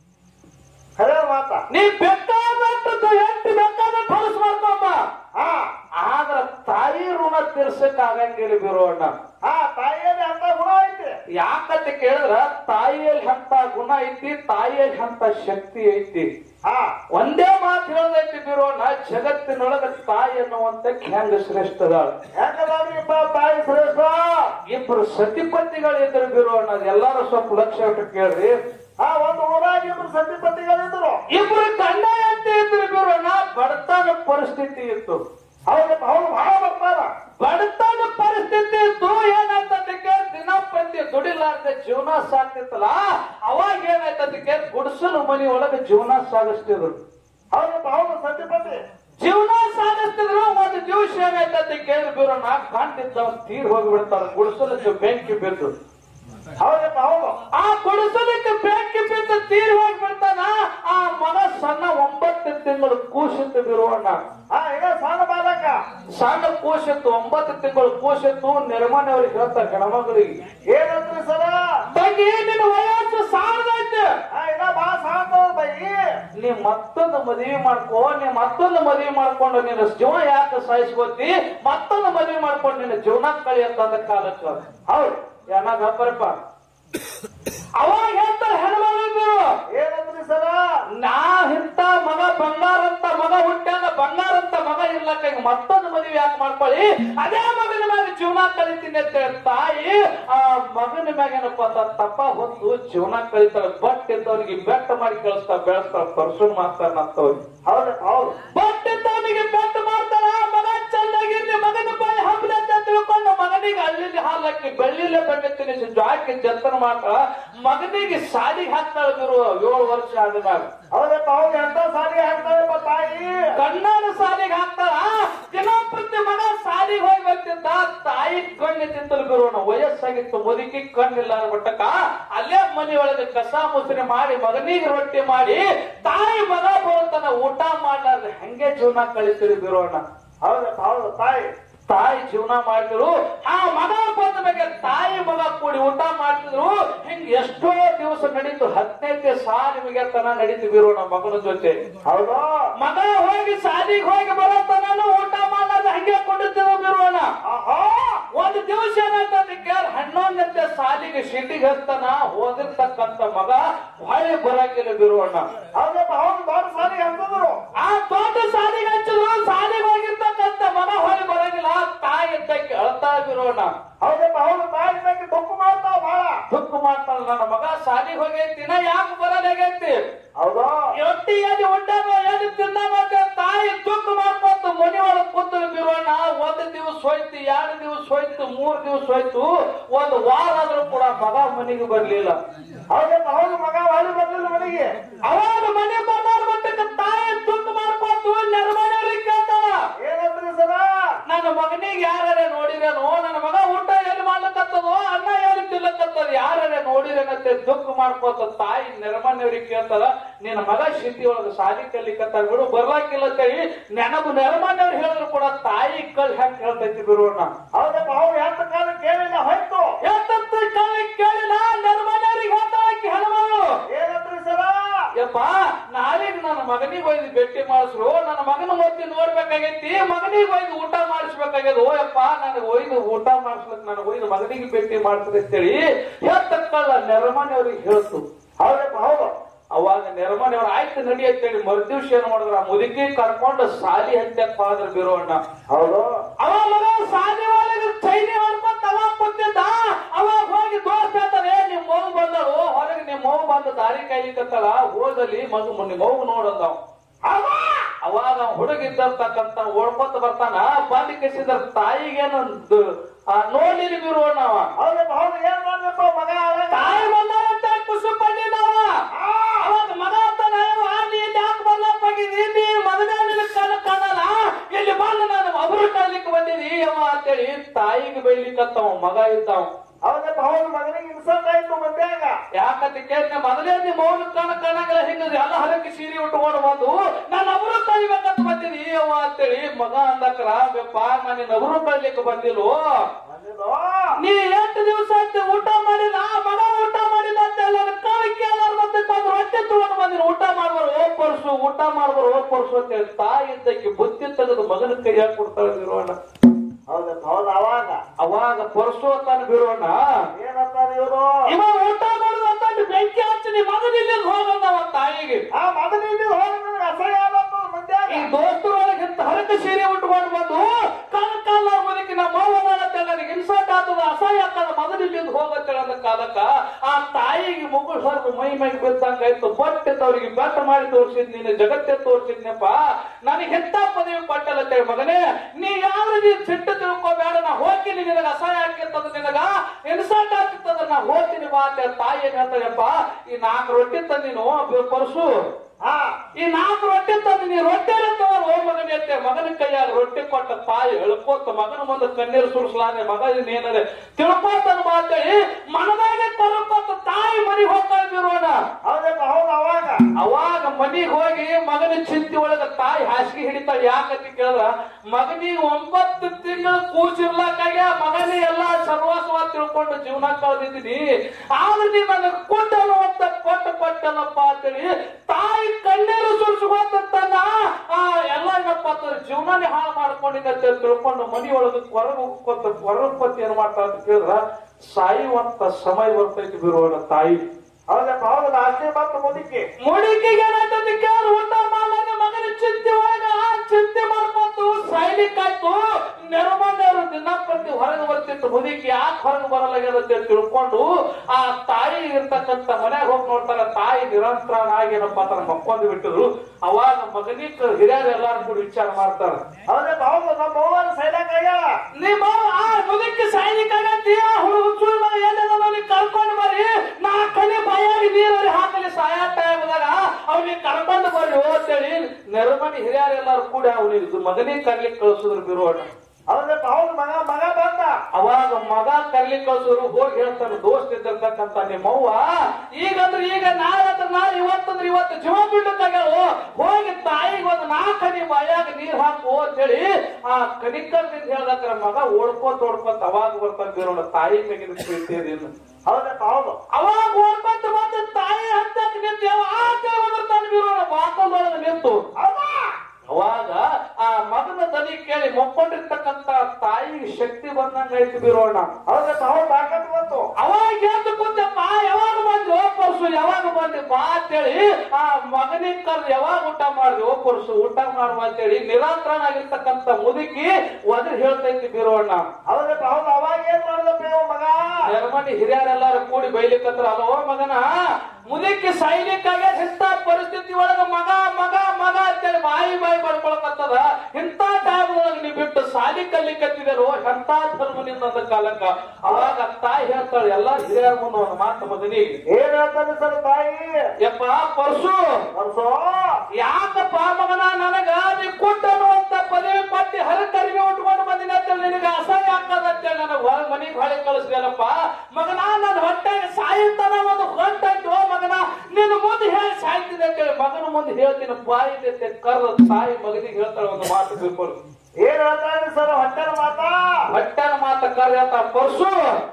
Speaker 2: ಖರೆ ಮಾತಾ
Speaker 1: ನೀ ಬೇಕಾದಟ್ಟು ಎಷ್ಟು ಬೇಕಾದಟ್ಟು ಹೊಲಸು ಮಾಡ್ಕೊಂಬ
Speaker 2: ಹಾ
Speaker 1: ಆದ್ರ ತಾಯಿ ಋಣ ತೀರ್ಸಕ್ ಆಗಂಗಿಲ್ಲ ಬಿರೋಣ
Speaker 2: ಹಾ ತಾಯಿಯಲ್ಲಿ ಅಂತ ಗುಣ ಐತಿ
Speaker 1: ಯಾಕಂತ ಕೇಳಿದ್ರ ತಾಯಿಯಲ್ಲಿ ಅಂತ ಗುಣ ಐತಿ ತಾಯಿಯಲ್ಲಿ ಅಂತ ಶಕ್ತಿ ಐತಿ
Speaker 2: ಹಾ
Speaker 1: ಒಂದೇ ಮಾತು ಹೇಳದೈತಿ ಬಿರೋಣ ಜಗತ್ತಿನೊಳಗ ತಾಯಿ ಅನ್ನುವಂತ ಹೆಂಗ ಶ್ರೇಷ್ಠದಾಳ
Speaker 2: ಹೆಂಗದಾದ್ರಿಪ್ಪ ತಾಯಿ ಶ್ರೇಷ್ಠ
Speaker 1: ಇಬ್ರು ಸತಿಪತಿಗಳು ಇದ್ರು ಬಿರೋಣ ಎಲ್ಲಾರು ಸ್ವಲ್ಪ ಲಕ್ಷ್ಯ ಇಟ್ಟು ಕೇಳ್ರಿ
Speaker 2: ಹಾ ಒಂದು ಊರಾಗ ಇಬ್ರು ಸತಿಪತಿಗಳಿದ್ರು
Speaker 1: ಇಬ್ರು ಗಂಡ ಅಂತ ಇದ್ರು ಬಿರೋಣ ಬಡತನ ಪರಿಸ್ಥಿತಿ ಇತ್ತು
Speaker 2: ಹೌದಪ್ಪ ಹೌದು ಬಹಳ ಬರ್ತಾರ
Speaker 1: ಬಡತನ ಪರಿಸ್ಥಿತಿ ಇತ್ತು ಏನಾಯ್ತದಕ್ಕೆ ದಿನಪತಿ ದುಡಿಲಾರ್ದೆ ಜೀವನ ಸಾಕ್ತಿತ್ತಲ್ಲ ಅವಾಗ ಏನಾಯ್ತದಕ್ಕೆ ಗುಡಿಸಲು ಮನಿ ಒಳಗೆ ಜೀವನ ಸಾಗಿಸ್ತಿದ್ರು
Speaker 2: ಹೌದಪ್ಪ ಹೌದು ಸತಿಪತಿ
Speaker 1: ಜೀವನ ಸಾಗಿಸ್ತಿದ್ರು ಒಂದು ದಿವಸ ಏನಾಯ್ತದ ಕೇಳಿ ಬೀರೋಣ ಕಾಣ್ತಿದ್ದ ತೀರ್ ಹೋಗಿಬಿಡ್ತಾರ ಗುಡಿಸಲಕ್ಕೆ ಬೆಂಕಿ ಬಿದ್ದು
Speaker 2: ಹೌದಪ್ಪ ಹೌದು
Speaker 1: ಆ ಗುಡಿಸಲಕ್ಕೆ ಬೆಂಕಿ ಬಿದ್ದು ತೀರ್ ಹೋಗ್ಬಿಡ್ತಾನ ಆ ಮಗ ಸಣ್ಣ ಒಂಬತ್ತು ತಿಂಗಳು ಕೂಸಿತ್ತು ಬಿರುವಣ್ಣ
Speaker 2: ಹಾ ಈಗ ಸಣ್ಣ ಬಾಲಕ
Speaker 1: ಸಣ್ಣ ಕೂಸಿತ್ತು ಒಂಬತ್ತು ತಿಂಗಳು ಕೂಸಿತ್ತು ನೆರಮನೆ ಅವ್ರಿಗೆ ಹೇಳ್ತಾರೆ ಗಣಮಗಳಿಗೆ
Speaker 2: ಏನಂದ್ರಿ ಸರ
Speaker 1: ತಂಗಿ ನಿನ್ನ ವಯಸ್ಸು ಸಾಲದೈತೆ
Speaker 2: ಹಾ ಇನ್ನ ಬಾ ಸಾಂತ ಬೈ
Speaker 1: ನೀ ಮತ್ತೊಂದು ಮದುವೆ ಮಾಡ್ಕೋ ನೀ ಮತ್ತೊಂದು ಮದುವೆ ಮಾಡ್ಕೊಂಡು ನಿನ್ನ ಜೀವನ ಯಾಕೆ ಸಾಯಿಸ್ಕೋತಿ ಮತ್ತೊಂದು ಮದುವೆ ಮಾಡ್ಕೊಂಡು ನಿನ್ನ ಜೀವನ ಕಳಿಯಂತ ಕಾಲಕ್ಕೆ ಏನಾಗ ಬರಪ್ಪ ಅವಾಗ ಹೇಳ್ತಾರೆ ಹೆಣ್ಮಗಳು
Speaker 2: ಏನಂದ್ರಿ ಸರ
Speaker 1: ಮತ್ತೊಂದು ಮದುವೆ ಯಾಕೆ ಮಾಡ್ಕೊಳ್ಳಿ ಅದೇ ಮಗನ ಮ್ಯಾಗ ಜೀವನ ಕಲಿತೀನಿ ಅಂತ ಹೇಳಿ ತಾಯಿ ಆ ಮಗನ ಮ್ಯಾಗ ಏನಪ್ಪ ಅಂತ ತಪ್ಪ ಹೊತ್ತು ಜೀವನ ಕಲಿತಾಳೆ ಬಟ್ ಇದ್ದವನಿಗೆ ಬೆಟ್ಟ ಮಾಡಿ ಕಳಿಸ್ತಾ ಬೆಳೆಸ್ತಾಳ ಪರ್ಸನ್ ಮಾಡ್ತಾನಂತವ್ರಿಗೆ
Speaker 2: ಹೌದು ಹೌದು
Speaker 1: ಬಟ್ ಇದ್ದವನಿಗೆ ಬೆಟ್ಟ ಮಾಡ್ತಾಳ ಮಗ ಚೆನ್ನಾಗಿರ್ಲಿ ಮಗನ ಬಾಯಿ ಹಬ್ಬದ ಅಂತ ತಿಳ್ಕೊಂಡು ಮಗನಿಗೆ ಅಲ್ಲಿಗೆ ಹಾಲಕ್ಕಿ ಬೆಳ್ಳಿಲೆ ಬೆಣ್ಣೆ ತಿನ್ನಿಸಿ ಜಾಕಿ ಜತನ ಮಾಡ್ತಾಳ ಮಗನಿಗೆ ಸಾಲಿಗೆ ಹಾಕ್ತಾಳ ಗುರು ಏಳು ವರ್ಷ ಆದ್ಮ್ಯಾಗ
Speaker 2: ಹೌದಪ್ಪ ಹೌದು ಎಂತ ಸಾಲಿಗೆ ಹಾಕ್ತಾರಪ್ಪ ತಾಯಿ
Speaker 1: ಕನ್ನಡ ಸಾಲಿಗೆ ಹಾಕ್ತಾರ ದಿನಪ್ರತಿ ಮಗ ಸಾಲಿಗೆ ಹೋಗಿ ಬರ್ತಿದ್ದ ತಾಯಿ ಕಣ್ಣು ತಿಂತಲ್ ಬಿರೋಣ ವಯಸ್ಸಾಗಿತ್ತು ಮುದುಕಿ ಕಣ್ಣಿಲ್ಲ ಬಿಟ್ಟಕ ಅಲ್ಲೇ ಮನೆಯೊಳಗೆ ಕಸ ಮುಸ್ರಿ ಮಾಡಿ ಮಗನಿಗೆ ರೊಟ್ಟಿ ಮಾಡಿ ತಾಯಿ ಮಗ ಬರುತ್ತಾನ ಊಟ ಮಾಡ್ಲಾರ್ದೆ ಹಂಗೆ ಜೀವನ ಕಳಿತೀರಿ ಬಿರೋಣ
Speaker 2: ಹೌದಪ್ಪ ಹೌದು ತಾಯಿ
Speaker 1: ತಾಯಿ ಜೀವನ ಮಾಡಿದ್ರು ಆ ಮಗ ಬಂದ ಮೇಲೆ ತಾಯಿ ಮಗ ಕೂಡಿ ಊಟ ಮಾಡ್ತಿದ್ರು ಹಿಂಗ್ ಎಷ್ಟೋ ದಿವಸ ನಡೀತು ಹದಿನೈದನೇ ಸಾಲಿಗೆ ತನ ನಡೀತು ಬಿರೋಣ ಮಗನ ಜೊತೆ
Speaker 2: ಹೌದು
Speaker 1: ಮಗ ಹೋಗಿ ಸಾಲಿಗೆ ಹೋಗಿ ಬರತನ ಊಟ ಮಾಡಲ್ಲ ಹಂಗೆ ಕೊಡುತ್ತೇವೆ ಬಿರೋಣ
Speaker 2: ಆಹಾ
Speaker 1: ಒಂದು ದಿವಸ ಏನಾಗ್ತದಕ್ಕೆ ಹನ್ನೊಂದನೇ ಸಾಲಿಗೆ ಸಿಟಿಗೆ ಹತ್ತಾನ ಹೋಗಿರ್ತಕ್ಕಂತ ಮಗ ಹೊಳೆ ಬರಂಗಿಲ್ಲ ಬಿರೋಣ
Speaker 2: ಹೌದಪ್ಪ ಹೌದು ದೊಡ್ಡ ಸಾಲಿಗೆ ಹಾಕಿದ್ರು
Speaker 1: ಆ ದೊಡ್ಡ ಸಾಲಿಗೆ ಹಚ್ಚಿದ್ರು ಸಾಲಿಗೆ ಹೋಗಿರ್ತಕ್ಕಂತ ಮಗ ಹೊಳೆ ಬರಂಗಿಲ್ಲ ತಾಯಿ ಇದ್ದಕ್ಕೆ ಅಳ್ತಾ ಬಿರೋಣ
Speaker 2: ಹೌದಪ್ಪ ಹೌದು ತಾಯಿ ಬಗ್ಗೆ ತಪ್ಪು ಮಾಡ್ತಾವ ಬಹಳ
Speaker 1: ದುಃಖ ಮಾಡ್ತಾಳ ನನ್ನ ಮಗ ಸಾಲಿಗೆ ಹೋಗೈತಿ ನಾ ಯಾಕೆ ಬರಲಾಗೈತಿ
Speaker 2: ಹೌದು
Speaker 1: ರೊಟ್ಟಿ ಎಲ್ಲಿ ಉಂಡಾಗ ಎಲ್ಲಿ ತಿಂದ ಮತ್ತೆ ತಾಯಿ ದುಃಖ ಮಾಡ್ಕೊತ ಮನೆ ಒಳಗೆ ಕೂತು ಬಿರೋಣ ಒಂದು ದಿವಸ ಹೋಯ್ತು ಎರಡು ದಿವಸ ಹೋಯ್ತು ಮೂರ್ ದಿವಸ ಹೋಯ್ತು ಒಂದು ವಾರ ಆದ್ರೂ ಕೂಡ ಮಗ ಮನೆಗೆ ಬರ್ಲಿಲ್ಲ
Speaker 2: ಹೌದಪ್ಪ ಹೌದು ಮಗ ಹೊಳಿ ಬರ್ಲಿಲ್ಲ ಮನೆಗೆ
Speaker 1: ಅವಾಗ ಮನೆ ಬಂದಾರ ಮಟ್ಟಕ್ಕೆ ತಾಯಿ ದುಃಖ ಮಾಡ್ಕೊತು ನೆರಮನೆಯವ್ರಿಗೆ ಕೇಳ್ತಾಳ
Speaker 2: ಏನಂದ್ರಿ ಸರ
Speaker 1: ನನ್ನ ಮಗನಿಗೆ ಯಾರೇ ನೋಡಿರೇನೋ ನನ್ನ ಮಗ ಊಟ ಎಲ್ಲಿ ಮಾಡ್ಲಕತ್ತದೋ ಅನ್ನ ಎಲ್ಲಿ ತಿಲ್ಲಕತ್ತದ ಯಾರೇ ನೋಡಿರೇನಂತೆ ದುಃಖ ಮಾಡ್ಕೋತ ತಾಯಿ ನೆರಮನೆಯವ್ರಿಗೆ ಕೇಳ್ತಾರ ನಿನ್ನ ಮಗ ಶಿತಿ ಒಳಗ ಸಾಲಿ ಕಲಿಕತ್ತಾರ ಬಿಡು ಬರ್ಲಾಕಿಲ್ಲ ಅಂತೇಳಿ ನೆನಪು ನೆರಮನೆಯವ್ರು ಹೇಳಿದ್ರು ಕೂಡ ತಾಯಿ ಕಲ್ ಹೆಂಗ್ ಕೇಳ್ತೈತಿ ಬಿರೋಣ
Speaker 2: ಹೌದಪ್ಪ ಹೌದು ಎಂತ ಕಾಲ ಕೇಳಿಲ್ಲ ಹೋಯ್ತು
Speaker 1: ಎತ್ತತ್ತ ಕಾಲ ಕೇಳಿಲ್ಲ ನೆರಮನೆಯವ್ರಿಗೆ ಹೇಳ್ತಾಳಕ್ಕೆ ಹೆಣ್ಮಗಳು
Speaker 2: ಏನಂದ್ರಿ ಸರ
Speaker 1: ಯಪ್ಪ ನಾಳೆಗೆ ನನ್ನ ಮಗನಿಗೆ ಒಯ್ದು ಭೇಟಿ ಮಾಡಿಸ್ರು ನನ್ನ ಮಗನ ಒತ್ತಿ ನೋಡ್ಬೇಕಾಗೈತಿ ಮಗನಿಗೆ ಒಯ್ದು ಊಟ ಮಾಡಿಸ್ಬೇಕಾಗ್ಯದ ಓ ಯಪ್ಪ ನನಗೆ ಒಯ್ದು ಊಟ ಮಾಡಿಸ್ಲಿಕ್ ನನಗೆ ಒಯ್ದು ಮಗನಿಗೆ ಭೇಟಿ ಮಾಡ್ತದೆ ಅಂತೇಳಿ ಹೇಳ್ತಕ್ಕಲ್ಲ ನೆರಮನೆಯವ್ರಿಗೆ ಹೇಳ್ತು
Speaker 2: ಹೌದಪ್ಪ ಹೌದು
Speaker 1: ಅವಾಗ ನೆರಮನೆಯವ್ರು ಆಯ್ತು ನಡಿ ಅಂತೇಳಿ ಮರುದಿವ್ಸ ಏನ್ ಮಾಡಿದ್ರ ಆ ಮುದುಕಿ ಕರ್ಕೊಂಡು ಸಾಲಿ ಹಂತಪ್ಪ ಆದ್ರ ಬಿರೋಣ್ಣ
Speaker 2: ಹೌದು
Speaker 1: ಅವ ಮಗ ಸಾಲಿ ಒಳಗೆ ಚೈನಿ ಹೊಡ್ಕೊಂತ ಅವ ಕೂತಿದ್ದ ಅವಾಗ ಹೋಗಿ ದೋಸ್ತ ಹೇಳ್ತಾನೆ ನಿಮ್ ಮಗು ಬಂದಳು ಹೊರಗೆ ನಿಮ್ ಮಗು ಬಂದ ದಾರಿ ಕಾಯ್ಲಿಕತ್ತಳ ಹೋದಲ್ಲಿ ಮಗು ನಿಮ್ ಮಗು ನೋಡಂದ ಅವಾಗ ಅವ ಹುಡುಗ ಇದ್ದಿರ್ತಕ್ಕಂತ ಓಡ್ಕೊತ ಬರ್ತಾನ ಬಂದ್ ಕಿಸಿದ್ರ ತಾಯಿಗೇನು ನೋಡಿಲಿ ಬಿರೋಣ ಅವ
Speaker 2: ಹೌದಪ್ಪ ಹೌದು ಏನ್ ಮಾಡ್ಬೇಕು ಮಗ ಅವಾಗ?
Speaker 1: ತಾಯಿ ಬಂದಾರಂತ ಖುಷಿ ಪಟ್ಟಿದ್ದವ
Speaker 2: ಆ,
Speaker 1: ಅವಾಗ ಮಗ ಅಂತಾನ "ಅವ್ವ, ನೀನ್ ಯಾಕೆ ಬರ್ಲಪ್ಪ ಹೋಗಿದಿ ನೀ ಮದುವೆ ನಿನ್ನ ಕಣ ಕಾಣಲ್ಲ ಇಲ್ಲಿ ಬಂದು ನಾನು ಒಬ್ರು ಕಾಣ್ಲಿಕ್ಕೆ ಬಂದಿದಿ ಅವ ಅಂತೇಳಿ ತಾಯಿಗೆ ಬೈಲಿಕ್ಕಂತವ ಮಗ ಇದ್ದಾವ
Speaker 2: ಹೌದಪ್ಪ ಹೌದು ಮಗನಿಗೆ ಇನ್ಸಲ್ಟ್ ಆಯ್ತು ಮಂದ್ಯಾಗ
Speaker 1: ಯಾಕಂತ ಕೇಳಿದ್ರೆ ಮೊದಲೇ ನಿಮ್ಮ ಮೌನ ಕಾಣ ಕಾಣಂಗಿಲ್ಲ ಹಿಂಗ ಎಲ್ಲ ಹರಕ್ಕೆ ಸೀರೆ ಉಟ್ಕೊಂಡು ಬಂದು ನಾನು ಅವರು ಕಳಿಬೇಕಂತ ಬಂದಿನಿ ಅವ ಅಂತೇಳಿ ಮಗ ಅಂದಕ್ರ ಬೆಪ್ಪ ನಾನು ನಿನ್ನ ಅವರು ಕಳ್ಲಿಕ್ಕೆ ಬಂದಿಲ್ವೋ
Speaker 2: ಬಂದಿದ್ದು
Speaker 1: ನೀ ಎಂಟು ದಿವಸ ಆಯ್ತು ಊಟ ಮಾಡಿಲ್ಲ ಮಗ ಊಟ ಮಾಡಿಲ್ಲ ಅಂತ ಎಲ್ಲರ ಕಾಲಕ್ಕೆ ಎಲ್ಲಾರು ಮತ್ತೆ ತಂದು ರೊಟ್ಟಿ ತಗೊಂಡು ಬಂದಿನ ಊಟ ಮಾಡ್ಬಾರ ಓ ಪರ್ಸು ಊಟ ಮಾಡ್ಬಾರ ಓ ಪರ್ಸು ಅಂತ ಹೇಳಿ ತಾಯಿ ಇದ್ದಕ್ಕೆ ಬುದ್ಧಿ ತೆಗೆದು ಮಗನ ಕೈ ಹಾಕಿ ಕೊಡ್ತಾಳೆ ಬಿರೋಣ
Speaker 2: ಹೌದಪ್ಪ ಹೌದು ಅವಾಗ
Speaker 1: ಅವಾಗ ಪರ್ಸು ಅಂತಾನೆ ಬಿರೋಣ
Speaker 2: ಏನಂತಾರ ಇವರು
Speaker 1: ಇವ ಊಟ ಮಾಡುದು ಅಂತ ಬೆಂಕಿ ಹಚ್ಚಿ ನೀ ಮಗನಿಲ್ಲ ಹೋಗಂದವ ತಾಯಿಗೆ
Speaker 2: ಆ ಮಗನಿಂದ ಹೋಗಿ ನನಗೆ ಅಸಹ್ಯ ಆಗತ್ತದ ಮಂದ್ಯಾಗ
Speaker 1: ಈ ದೋಸ್ತರೊಳಗಿಂತ ಹರಕ ಸೀರೆ ಉಟ್ಕೊಂಡು ಬಂದು ಕಾಲ ಕಾಲ ಬದುಕಿ ನಮ್ಮ ಮಾವನ ನನಗೆ ಇನ್ಸರ್ಟ್ ಆಗ್ತದ ಅಸಹ್ಯ ಆಗ್ತದ ಮೊದಲಿಲ್ಲಿಂದ ಹೋಗತ್ತೇಳ ಅಂದ ಕಾಲಕ್ಕ ಆ ತಾಯಿಗೆ ಮುಗುಳು ಹೊರದು ಮೈ ಮೈ ಬಿದ್ದಂಗ ಆಯ್ತು ಬಟ್ಟೆ ಅವ್ರಿಗೆ ಬೆಟ್ಟ ಮಾಡಿ ತೋರಿಸಿದ್ ನೀನು ಜಗತ್ತೇ ತೋರಿಸಿದ್ನಪ್ಪ ನನಗೆ ಎಂತ ಪದವಿ ಕೊಟ್ಟಲ್ಲ ಅಂತೇಳಿ ಮಗನೇ ನೀ ಯಾವ ನೀ ಸಿಟ್ಟು ತಿಳ್ಕೊಬೇಡ ನಾ ಹೋಗ್ತೀನಿ ನಿನಗ ಅಸಹ್ಯ ಆಗ್ತಿರ್ತದ ನಿನಗ ಇನ್ಸರ್ಟ್ ಆಗ್ತಿರ್ತದ ನಾ ಹೋಗ್ತೀನಿ ಬಾ ಅಂತ ತಾಯಿ ಏನ್ ಹೇಳ್ತಾಳಪ್ಪ ಈ ನಾಲ್ಕು ರೊಟ್ಟಿ ತಂದಿನು ಪರಸು
Speaker 2: ಹಾ
Speaker 1: ಈ ನಾಲ್ಕು ರೊಟ್ಟಿ ತಂದು ನೀ ರೊಟ್ಟಿ ತಗೊಂಡು ಹೋಗ್ ಮಗನ ಎತ್ತೆ ಮಗನ ಕೈಯಾಗ ರೊಟ್ಟಿ ಕೊಟ್ಟ ತಾಯಿ ಎಳ್ಕೋತ ಮಗನ ಮುಂದೆ ಕಣ್ಣೀರು ಸುರಿಸ್ಲಾನೆ ಮಗ ಇನ್ನೇನದೆ ತಿಳ್ಕೋತನ ಮಾತೇಳಿ ಮನದಾಗೆ ಕರ್ಕೋತ ತಾಯಿ ಮನೆಗೆ ಹೋಗ್ತಾ ಇರೋಣ
Speaker 2: ಹೌದಪ್ಪ ಹೌದು ಅವಾಗ
Speaker 1: ಅವಾಗ ಮನಿಗ್ ಹೋಗಿ ಮಗನ ಚಿಂತಿ ಒಳಗ ತಾಯಿ ಹಾಸಿಗೆ ಹಿಡಿತಾಳೆ ಯಾಕಂತ ಕೇಳಿದ್ರ ಮಗನಿಗೆ ಒಂಬತ್ತು ತಿಂಗಳು ಕೂಸಿರ್ಲಾಕಾಗ ಮಗನೇ ಎಲ್ಲಾ ಸರ್ವಸ್ವ ತಿಳ್ಕೊಂಡು ಜೀವನ ಕಳೆದಿದ್ದೀನಿ ಆದ್ರೆ ನೀ ನನಗೆ ಕೊಟ್ಟನು ಅಂತ ಕೊಟ್ಟು ಕೊಟ್ಟನಪ್ಪ ಅಂತೇಳಿ ತಾಯಿ ಕಣ್ಣೀರು ಸುರಿಸ್ಕೊಂತಾನ ಆ ಎಲ್ಲ ಏನಪ್ಪ ಅಂತಂದ್ರೆ ಜೀವನನೇ ಹಾಳು ಮಾಡ್ಕೊಂಡಿದ್ದೆ ಅಂತ ತಿಳ್ಕೊಂಡು ಮನಿಯೊಳಗೆ ಹೊರಗೆ ಹೋಗ್ಕೊತ ಹೊರಗೆ ಏನ್ ಮಾಡ್ತಾರ ಅಂತ ಕೇಳಿದ್ರ ಸಾಯುವಂತ ಸಮಯ ಬರ್ತೈತಿ ಬಿರುವಣ ತಾಯಿ
Speaker 2: ಹೌದಪ್ಪ ಹೌದು ಲಾಸ್ಟಿ ಮತ್ತು ಮುದುಕಿ
Speaker 1: ಮುಡಿಕೆಗೆ ಏನಾಯ್ತದ ಕೇಳಿ ಊಟ ಮಾಡಲಾಗ ಮಗನ ಚಿಂತೆ ಒಳಗ ಚಿಂತೆ ಮಾಡ್ಕೊಂಡು ಸಾಯ್ಲಿಕ್ಕೆ ಮಂದಿ ಹೊರಗೆ ಬರ್ತಿತ್ತು ಮುದುಕಿ ಯಾಕೆ ಹೊರಗೆ ಬರಲಾಗ್ಯದ ಅಂತ ತಿಳ್ಕೊಂಡು ಆ ತಾಯಿ ಇರ್ತಕ್ಕಂತ ಮನ್ಯಾಗ ಹೋಗಿ ನೋಡ್ತಾರ ತಾಯಿ ನಿರಂತರನಾಗಿ ಏನಪ್ಪಾ ಅಂತಾರ ಮಕ್ಕೊಂದು ಬಿಟ್ಟಿದ್ರು ಅವಾಗ ಮಗನಿಗೆ ಹಿರಿಯರು ಎಲ್ಲಾರು ಕೂಡ ವಿಚಾರ ಮಾಡ್ತಾರ
Speaker 2: ಹೌದಪ್ಪ ಹೌದು ನಮ್ಮ ಅವ್ವನ ಸೈಲಾಕ
Speaker 1: ನಿಮ್ಮ ಆ ಮುದುಕಿ ಸೈನಿಕ ಆಗತ್ತೀಯ ಹುಡುಗ ಸುಳ್ಳು ಮಗ ಎಲ್ಲದನ್ನ ಕರ್ಕೊಂಡು ಬರ್ರಿ ನಾ ಕಲಿ ಬಾಯಾಗಿ ನೀರಲ್ಲಿ ಹಾಕಲಿ ಸಾಯ ಟೈಮ್ದಾಗ ಅವ್ನಿಗೆ ಕರ್ಕೊಂಡು ಬರ್ರಿ ಅಂತೇಳಿ ನೆರಮನಿ ಹಿರಿಯರೆಲ್ಲರೂ ಕೂಡ ಅವನಿಗೆ ಮಗನಿಗೆ ಕರ್ಲಿಕ್ಕೆ ಕಳ್ಸಿದ್ರು ಬಿರೋಣ
Speaker 2: ಹೌದಪ್ಪ ಹೌದು ಮಗ ಮಗ ಬಂದ
Speaker 1: ಅವಾಗ ಮಗ ಕರ್ಲಿಕ್ಕೆ ಕಳ್ಸಿದ್ರು ಹೋಗಿ ಹೇಳ್ತಾನೆ ದೋಸ್ತ ಇದ್ದಿರ್ತಕ್ಕಂತ ನಿಮ್ಮವ್ವ ಈಗಂದ್ರೆ ಈಗ ನಾಳೆ ಅಂದ್ರೆ ನಾಳೆ ಇವತ್ತಂದ್ರೆ ಇವತ್ತು ಜೀವ ಬಿಡ್ಲಿಕ್ಕಾಗ್ಯಾಳು ಹೋಗಿ ತಾಯಿಗೆ ಒಂದು ನಾಲ್ಕನಿ ಬಾಯಾಗ ನೀರ್ ಹಾಕು ಅಂತೇಳಿ ಆ ಕನಿಕರ್ದಿಂದ ಹೇಳ್ದಕ್ರ ಮಗ ಓಡ್ಕೋತ ಓಡ್ಕೋತ ಅವಾಗ ಬರ್ತಾನೆ ಬಿರೋಣ ತಾಯಿ ಮೇಗಿನ ಪ್ರೀತಿ ಅದೇನು
Speaker 2: ಹೌದಪ್ಪ ಹೌದು
Speaker 1: ಅವಾಗ ಓಡ್ಕೊಂತ ಬಂದು ತಾಯಿ ಹತ್ತಕ್ಕೆ ನಿಂತು ಯಾವ ಆಚೆ ಬಂದಿರ್ತಾನೆ ಬಿರೋಣ ಬಾಕಲ್ದೊಳಗೆ ನಿಂತು
Speaker 2: ಹೌದಾ
Speaker 1: ಅವಾಗ ಆ ಮಗನ ದನಿ ಕೇಳಿ ಮಕ್ಕೊಂಡಿರ್ತಕ್ಕಂತ ತಾಯಿಗೆ ಶಕ್ತಿ ಬಂದಂಗ ಐತಿ ಬಿರೋಣ
Speaker 2: ಹೌದಪ್ಪ ಹೌದು ತಾಕತ್ ಬಂತು
Speaker 1: ಅವಾಗ ಎದ್ದು ಕೂತಪ್ಪ ಯಾವಾಗ ಬಂದು ಓ ಪರ್ಸು ಯಾವಾಗ ಬಂದು ಬಾ ಅಂತೇಳಿ ಆ ಮಗನಿಗೆ ಕರ್ದು ಯಾವಾಗ ಊಟ ಮಾಡಿದ್ವಿ ಓ ಪರ್ಸು ಊಟ ಮಾಡುವ ಅಂತೇಳಿ ನಿರಂತರನಾಗಿರ್ತಕ್ಕಂತ ಮುದುಕಿ ಒದ್ರ ಹೇಳ್ತೈತಿ ಬಿರೋಣ
Speaker 2: ಹೌದಪ್ಪ ಹೌದು ಅವಾಗ ಏನ್ ಮಾಡ್ದಪ್ಪ ಇವ ಮಗ
Speaker 1: ನೆರಮನಿ ಹಿರಿಯರೆಲ್ಲರೂ ಕೂಡಿ ಬೈಲಿಕ್ಕಂದ್ರ ಅಲ್ಲೋ ಮಗನ ಮುದುಕಿ ಸೈನಿಕಾಗ ಇಂಥ ಪರಿಸ್ಥಿತಿ ಒಳಗ ಮಗ ಮಗ ಮಗ ಅಂತೇಳಿ ಬಾಯಿ ಬಾಯಿ ಬಡ್ಕೊಳಕತ್ತದ ಇಂಥ ಟೈಮ್ ಒಳಗ ನೀ ಬಿಟ್ಟು ಸಾಲಿ ಕಲಿಕತ್ತಿದರೋ ಎಂತ ಧರ್ಮ ನಿನ್ನದ ಕಾಲಕ್ಕ ಅವಾಗ ತಾಯಿ ಹೇಳ್ತಾಳೆ ಎಲ್ಲಾ ಹಿರಿಯರ ಮುಂದೆ ಒಂದು ಮಾತು ಮಗನಿಗೆ
Speaker 2: ಏನ್ ಹೇಳ್ತಾನೆ ಸರ್ ತಾಯಿ
Speaker 1: ಯಪ್ಪ ಪರಸು
Speaker 2: ವರ್ಷೋ
Speaker 1: ಯಾಕಪ್ಪ ಮಗನ ನನಗ ನೀ ಕೊಟ್ಟ ಅನ್ನುವಂತ ಪದವಿ ಪಟ್ಟಿ ಹರಕರಿಗೆ ಉಟ್ಕೊಂಡು ಬಂದಿನ ಅಂತೇಳಿ ನಿನಗೆ ಅಸಹ್ಯ ಆಗ್ತದ ಅಂತೇಳಿ ನನಗೆ ಹೊರ ಮನೆಗೆ ಹೊಳೆ ಕಳಿಸ್ದಲ್ಲಪ್ಪ ಮಗನ ನನ್ನ ಹೊಟ್ಟೆಗೆ ಸಾಯುತ್ತಾನ ಒಂದು ಹೊಂಟಾಯ್ತು ಓ ಮಗನ ನಿನ್ನ ಮುಂದೆ ಹೇಳಿ ಸಾಯ್ತೀನಿ ಅಂತೇಳಿ ಮಗನ ಮುಂದೆ ಹೇಳ್ತೀನಿ ಬಾಯಿ ಜೊತೆ ಕರ್ದ ತಾಯಿ ಮಗನಿಗೆ ಹೇಳ್ತಾಳೆ ಒಂದು ಮಾತು ಬೇಕು
Speaker 2: ಏನ್ ಹೇಳ್ತಾನೆ ಸರ್ ಹೊಟ್ಟೆನ ಮಾತಾ
Speaker 1: ಹೊಟ್ಟೆನ ಮಾತ ಕರ್ ಹೇಳ್ತಾಳ ಪರ್ಸು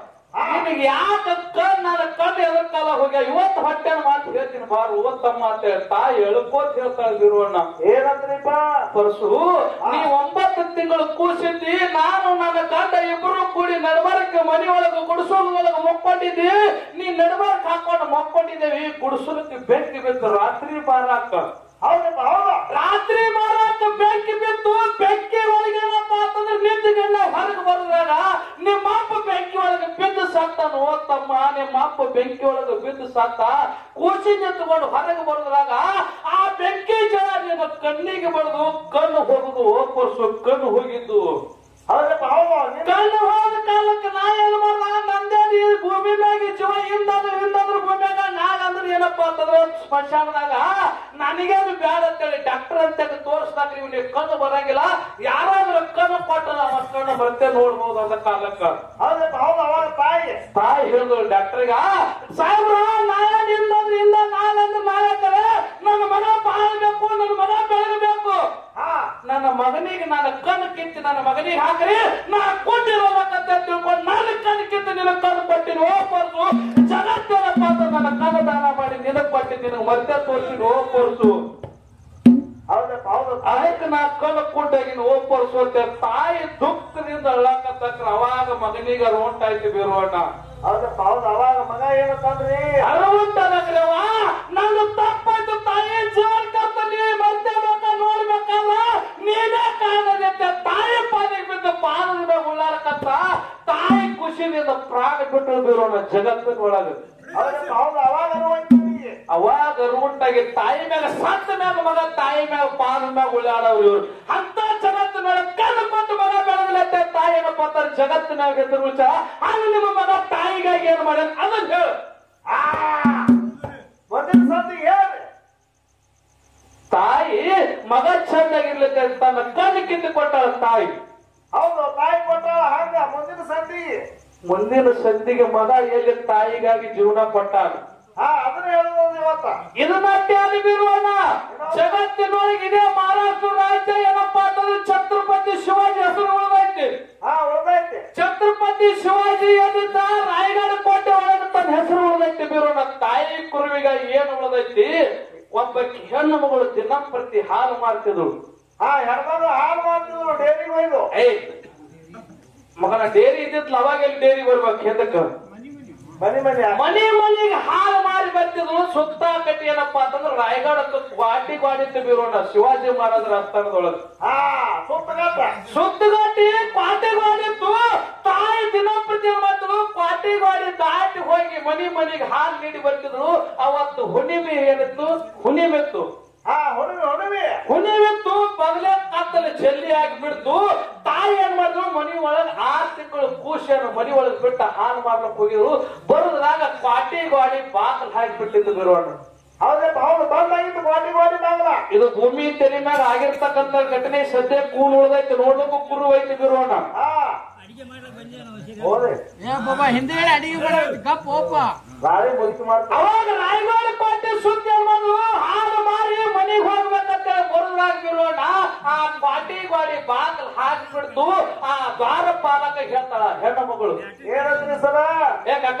Speaker 1: ನಿನಗೆ ಯಾಕ ಕಣ್ ನನ್ನ ಕಣ್ಣು ಎದಕ್ಕಾಲ ಹೋಗ್ಯ ಇವತ್ತು ಹೊಟ್ಟೆನ ಮಾತು ಹೇಳ್ತೀನಿ ಬಾರು ಓದ್ತಮ್ಮ ಅಂತ ಹೇಳಿ ತಾಯಿ ಎಳ್ಕೋತ್ ಹೇಳ್ತಾಳೆ ಬಿರುವಣ್ಣ
Speaker 2: ಏನಂದ್ರಿಪ್ಪ
Speaker 1: ಪರಸು ನೀ ಒಂಬತ್ತು ತಿಂಗಳು ಕೂಸಿದ್ದಿ ನಾನು ನನ್ನ ಗಂಡ ಇಬ್ರು ಕೂಡಿ ನಡಬರಕ್ಕೆ ಮನೆಯೊಳಗೆ ಗುಡಿಸೋದ್ರೊಳಗೆ ಮಕ್ಕೊಂಡಿದ್ದಿ ನೀ ನಡಬರಕ್ ಹಾಕೊಂಡು ಮಕ್ಕೊಂಡಿದ್ದೇವಿ ಗುಡಿಸೋದಕ್ಕೆ ಬೆಂಕಿ ಬಿತ್ತು ರಾತ್ರಿ ಬಾರಾಕ
Speaker 2: ಹೌದಪ್ಪ ಹೌದು
Speaker 1: ರಾತ್ರಿ ಬಾರಾಕ ಬೆಂಕಿ ಬಿತ್ತು ಬೆಂಕಿ ಒಳಗೆ ಏನಪ್ಪ ಅಂತಂದ್ರೆ ನಿಂತುಗಣ್ಣ ಹೊರಗೆ ಬರುವಾಗ ನಿಮ್ಮ ಅಪ್ಪ ಬೆಂಕಿ ಒಳಗೆ ಬಿದ್ದು ಸತ್ತಾನ ಓದ್ತಮ್ಮ ನಿಮ್ಮ ಅಪ್ಪ ಬೆಂಕಿ ಒಳಗೆ ಬಿದ್ದು ಸತ್ತ ಕೂಸಿ ನಿಂತುಕೊಂಡು ಹೊರಗೆ ಬರುವಾಗ ಆ ಬೆಂಕಿ ಜನ ನಿನ್ನ ಕಣ್ಣಿಗೆ ಬಡದು ಕಣ್ಣು ಹೋಗುದು ಓಪರ್ಸು ಕಣ್ಣು ಹೋಗಿದ್ದು
Speaker 2: ಹೌದಪ್ಪ ಹೌದು ನಿನ್ನ
Speaker 1: ಕಣ್ಣು ಹೋದ ಕಾಲಕ್ಕೆ ನಾ ಏನ್ ಮಾಡ್ದ ನಂದೇ ನೀ ಭೂಮಿ ಮ್ಯಾಗ ಜೀವ ಹಿಂದಾದ್ರು ಹಿಂದಾದ್ರು ಭೂಮಿಯಾಗ ನಾಗಂದ್ರೆ ಏನಪ್ಪ ಅಂತಂದ್ರೆ ಸ್ಮಶಾನದಾಗ ನನಗೇನು ಬ್ಯಾಡ ಅಂತೇಳಿ ಡಾಕ್ಟರ್ ಅಂತ ತೋರಿಸ್ದಾಗ ನೀವು ನೀವು ಕಣ್ಣು ಬರಂಗಿಲ್ಲ ಯಾರಾದ್ರೂ ಕಣ್ಣು ಕೊಟ್ಟದ ಅವ ಕಣ್ಣು ಬರ್ತೇ ನೋಡ್ಬೋದು ಅಂತ ಕಾಲಕ್ಕ
Speaker 2: ಹೌದಪ್ಪ ಹೌದು ಅವಾಗ ತಾಯಿ
Speaker 1: ತಾಯಿ ಹೇಳಿದ್ರು ಡಾಕ್ಟರ್ಗ ಸಾಹೇಬ್ರ ನಾಯ ನಿಂದಂದ್ರೆ ಇಲ್ಲ ನಾನಂದ್ರೆ ನಾಯಕರೇ ನನ್ನ ಮಗ ಬಾಳ್ಬೇಕು ನನ್ನ ಮಗ ಬೆಳಗಬೇಕು
Speaker 2: ಹಾ
Speaker 1: ನನ್ನ ಮಗನಿಗೆ ನಾನು ಕಣ್ಣು ಕಿತ್ತಿ ನನ್ನ ಮಗನಿಗೆ ಹಾಕ್ರಿ ನಾ ಕೊಟ್ಟಿರೋದಕ್ಕಂತ ತಿಳ್ಕೊಂಡು ನನ್ನ ಕಣ್ಣು ಕಿತ್ತು ನಿನ್ನ ಕಣ್ಣು ಕೊಟ್ಟಿನಿ ಓ ಪರ್ಸು ಜಗತ್ತೇನಪ್ಪ ಅಂತ ನನ್ನ ಕಣ್ಣು ದಾನ ಮಾಡಿ ನಿನಗ್ ಕೊಟ್ಟಿ ನಿನಗೆ ಮತ್ತೆ ತೋರಿಸಿನಿ ಓ ಪರ್ಸು
Speaker 2: ಹೌದಪ್ಪ ಹೌದು
Speaker 1: ಅದಕ್ಕೆ ನಾ ಕಣ್ಣು ಕೊಟ್ಟಾಗಿನ ಓ ಪರ್ಸು ಅಂತ ತಾಯಿ ದುಃಖದಿಂದ ಅಳ್ಳಾಕತ್ತಕ್ರ ಅವಾಗ ಮಗನಿಗೆ ರೋಂಟಾಯ್ತು ಬೀರೋಣ
Speaker 2: ಹೌದಪ್ಪ ಹೌದು ಅವಾಗ ಮಗ ಏನಂತಂದ್ರಿ
Speaker 1: ಅರವಂತನಗ್ರವ ನನ್ನ ತಪ್ಪಾಯ್ತು ತಾಯಿ ಜೀವನ ಕರ್ತಲ್ಲಿ ಮತ್ತೆ ಮಕ್ಕ ನೋಡ್ಬೇಕಲ್ಲ ನೀನೇ ಕಾರಣದಂತೆ ತಾಯಿ ಪಾದಿಗೆ ಬಿದ್ದು ಪಾದದ ಮೇಲೆ ಉಳ್ಳಾರಕತ್ತ ತಾಯಿ ಖುಷಿನಿಂದ ಪ್ರಾಣ ಬಿಟ್ಟು ಬೀರೋಣ ಜಗತ್ತಿನ ಒಳಗೆ
Speaker 2: ಹೌದಪ್ಪ ಹೌದು ಅವಾಗ ಅನುವಂತಿಗೆ
Speaker 1: ಅವಾಗ ರೂಟಾಗಿ ತಾಯಿ ಮ್ಯಾಗ ಸತ್ತ ಮ್ಯಾಗ ಮಗ ತಾಯಿ ಮ್ಯಾಗ ಪಾದ ಮ್ಯಾಗ ಉಳ್ಳಾಡವ್ರು ಇವ್ರು ಅಂತ ಜಗತ್ತಿನೊಳ ಕಣ್ಣು ಕೊಟ್ಟು ಮಗ ಬೆಳೆದಲತ್ತೆ ತಾಯಿ ಏನಪ್ಪ ಅಂತಾರೆ ಜಗತ್ತಿನಾಗ ಎದುರು ವಿಚಾರ ಅಲ್ಲಿ ನಿಮ್ಮ ಮಗ ತಾಯಿಗಾಗಿ ಏನ್ ಮಾಡ್ಯಾನ ಅದನ್ನ ಹೇಳು
Speaker 2: ಆ ಮೊದಲ ಸಂದಿ ಹೇಳ್ರಿ
Speaker 1: ತಾಯಿ ಮಗ ಚಂದಾಗಿರ್ಲಿಕ್ಕೆ ಅಂತ ತನ್ನ ಕಣ್ಣು ಕಿತ್ತು ಕೊಟ್ಟಾಳ ತಾಯಿ
Speaker 2: ಹೌದು ತಾಯಿ ಕೊಟ್ಟಾಳ ಹಂಗ ಮುಂದಿನ ಸಂದಿ
Speaker 1: ಮುಂದಿನ ಸಂಧಿಗೆ ಮಗ ಎಲ್ಲಿ ತಾಯಿಗಾಗಿ ಜೀವನ ಕೊಟ್ಟಾನ
Speaker 2: ಹಾ ಅದನ್ನ ಹೇಳೋದು ಇವತ್ತ
Speaker 1: ಇದನ್ನ ಅಲ್ಲಿ ಬೀರೋಣ ಜಗತ್ತಿನೊಳಗೆ ಇದೇ ಮಹಾರಾಷ್ಟ್ರ ರಾಜ್ಯ ಏನಪ್ಪಾ ಅಂತಂದ್ರೆ ಛತ್ರಪತಿ ಶಿವಾಜಿ ಹೆಸರು ಉಳಿದೈತಿ
Speaker 2: ಹಾ ಉಳ್ದೈತಿ
Speaker 1: ಛತ್ರಪತಿ ಶಿವಾಜಿ ಎದ್ದಿದ್ದ ರಾಯಗಢ ಕೋಟೆ ಒಳಗೆ ತನ್ನ ಹೆಸರು ಉಳಿದೈತಿ ಬೀರೋಣ ತಾಯಿ ಕುರುವಿಗ ಏನು ಉಳಿದೈತಿ ಒಬ್ಬ ಹೆಣ್ಣು ಮಗಳು ದಿನಂಪ್ರತಿ ಹಾಲು ಮಾಡ್ತಿದ್ರು
Speaker 2: ಹಾ ಹೆಣ್ಮಗಳು ಹಾಲು ಮಾಡ್ತಿದ್ರು ಡೇರಿಗೆ ಒಯ್ದು
Speaker 1: ಏಯ್ ಮಗನ ಡೇರಿ ಇದ್ದಿತ್ಲ ಅವಾಗ ಎಲ್ಲಿ ಡೇರಿ ಬರ್ಬೇಕು ಎದಕ್ಕ
Speaker 2: ಮನಿ ಮನಿ
Speaker 1: ಮನೆ ಮನೆಗೆ ಹಾಲು ಮಾರಿ ಬರ್ತಿದ್ರು ಸುತ್ತ ಕಟ್ಟಿ ಏನಪ್ಪಾ ಅಂತಂದ್ರೆ ರಾಯಗಢಕ್ಕೆ ಗ್ವಾಟಿ ಗ್ವಾಡಿತ್ತು ಬೀರೋಣ ಶಿವಾಜಿ ಮಹಾರಾಜರ ಆಸ್ಥಾನದೊಳಗೆ
Speaker 2: ಹಾ ಸುತ್ತಗಟ್ಟ
Speaker 1: ಸುತ್ತಗಟ್ಟಿ ಕ್ವಾಟಿ ಗ್ವಾಡಿತ್ತು ಸುದ್ದಿ ಏನ್ ಮಾಡ್ತಿದ್ರು ಕ್ವಾಟಿ ಗಾಡಿ ದಾಟಿ ಹೋಗಿ ಮನಿ ಮನಿಗೆ ಹಾಲು ನೀಡಿ ಬರ್ತಿದ್ರು ಅವತ್ತು ಹುಣ್ಣಿಮೆ ಏನಿತ್ತು ಹುಣ್ಣಿಮೆತ್ತು
Speaker 2: ಹಾ ಹೊಡವಿ ಹೊಡವಿ
Speaker 1: ಹುಣ್ಣಿಮೆತ್ತು ಬಗಲ ಕಾತಲ್ಲಿ ಜಲ್ಲಿ ಆಗಿ ಬಿಡ್ತು ತಾಯಿ ಏನ್ ಮಾಡಿದ್ರು ಮನಿ ಒಳಗ್ ಆರ್ ತಿಂಗಳು ಕೂಶಿಯನ್ನು ಮನಿ ಒಳಗ್ ಬಿಟ್ಟ ಹಾಲು ಮಾಡ್ಲಕ್ ಹೋಗಿದ್ರು ಬರೋದ್ರಾಗ ಕ್ವಾಟಿ ಗಾಡಿ ಬಾಕಲ್ ಹಾಕಿ ಬಿಟ್ಟಿದ್ದು ಬಿರೋಣ
Speaker 2: ಹೌದಪ್ಪ ಹೌದು ಬಂದಾಗಿತ್ತು ಗಾಡಿ ಗಾಡಿ ಬಾಗಲ
Speaker 1: ಇದು ಭೂಮಿ ತೆರಿ ಮ್ಯಾಗ ಆಗಿರ್ತಕ್ಕಂಥ ಘಟನೆ ಸದ್ಯ ಕೂನ್ ಉಳ್ದೈತಿ ನೋಡ್ಲಿಕ್ಕೂ ಕುರು ಐತಿ ಬಿರೋಣ
Speaker 2: ಹಾ ಹೋರಿ
Speaker 3: ಏ ಬಾಬಾ ಹಿಂದ್ಗಡೆ ಅಡಿಗೆ ಮಾಡ ಗಪ್ ಓಪ
Speaker 2: ಗಾಡಿ ಮುಗಿಸಿ ಮಾಡ್ತಾವ
Speaker 1: ಅವಾಗ ರಾಯಗಢ ಕೋಟೆ ಸುದ್ದಿ ಏನ್ ಮಾಡಿದ್ರು ಹಾಲು ಮಾರಿ ಮನಿಗ್ ಹೋಗ್ಬೇಕಂತ ಬರೋದ್ರಾಗ ಬಿರೋಣ ಆ ಪಾಟಿ ಗಾಡಿ ಬಾಕಲ್ ಹಾಕ್ಬಿಡ್ತು ಆ ದ್ವಾರ ಪಾಲಕ ಹೇಳ್ತಾಳ ಹೆಣ್ಣು ಮಗಳು
Speaker 2: ಏನಂದ್ರಿ ಸರ
Speaker 1: ಏ ಕಾಕ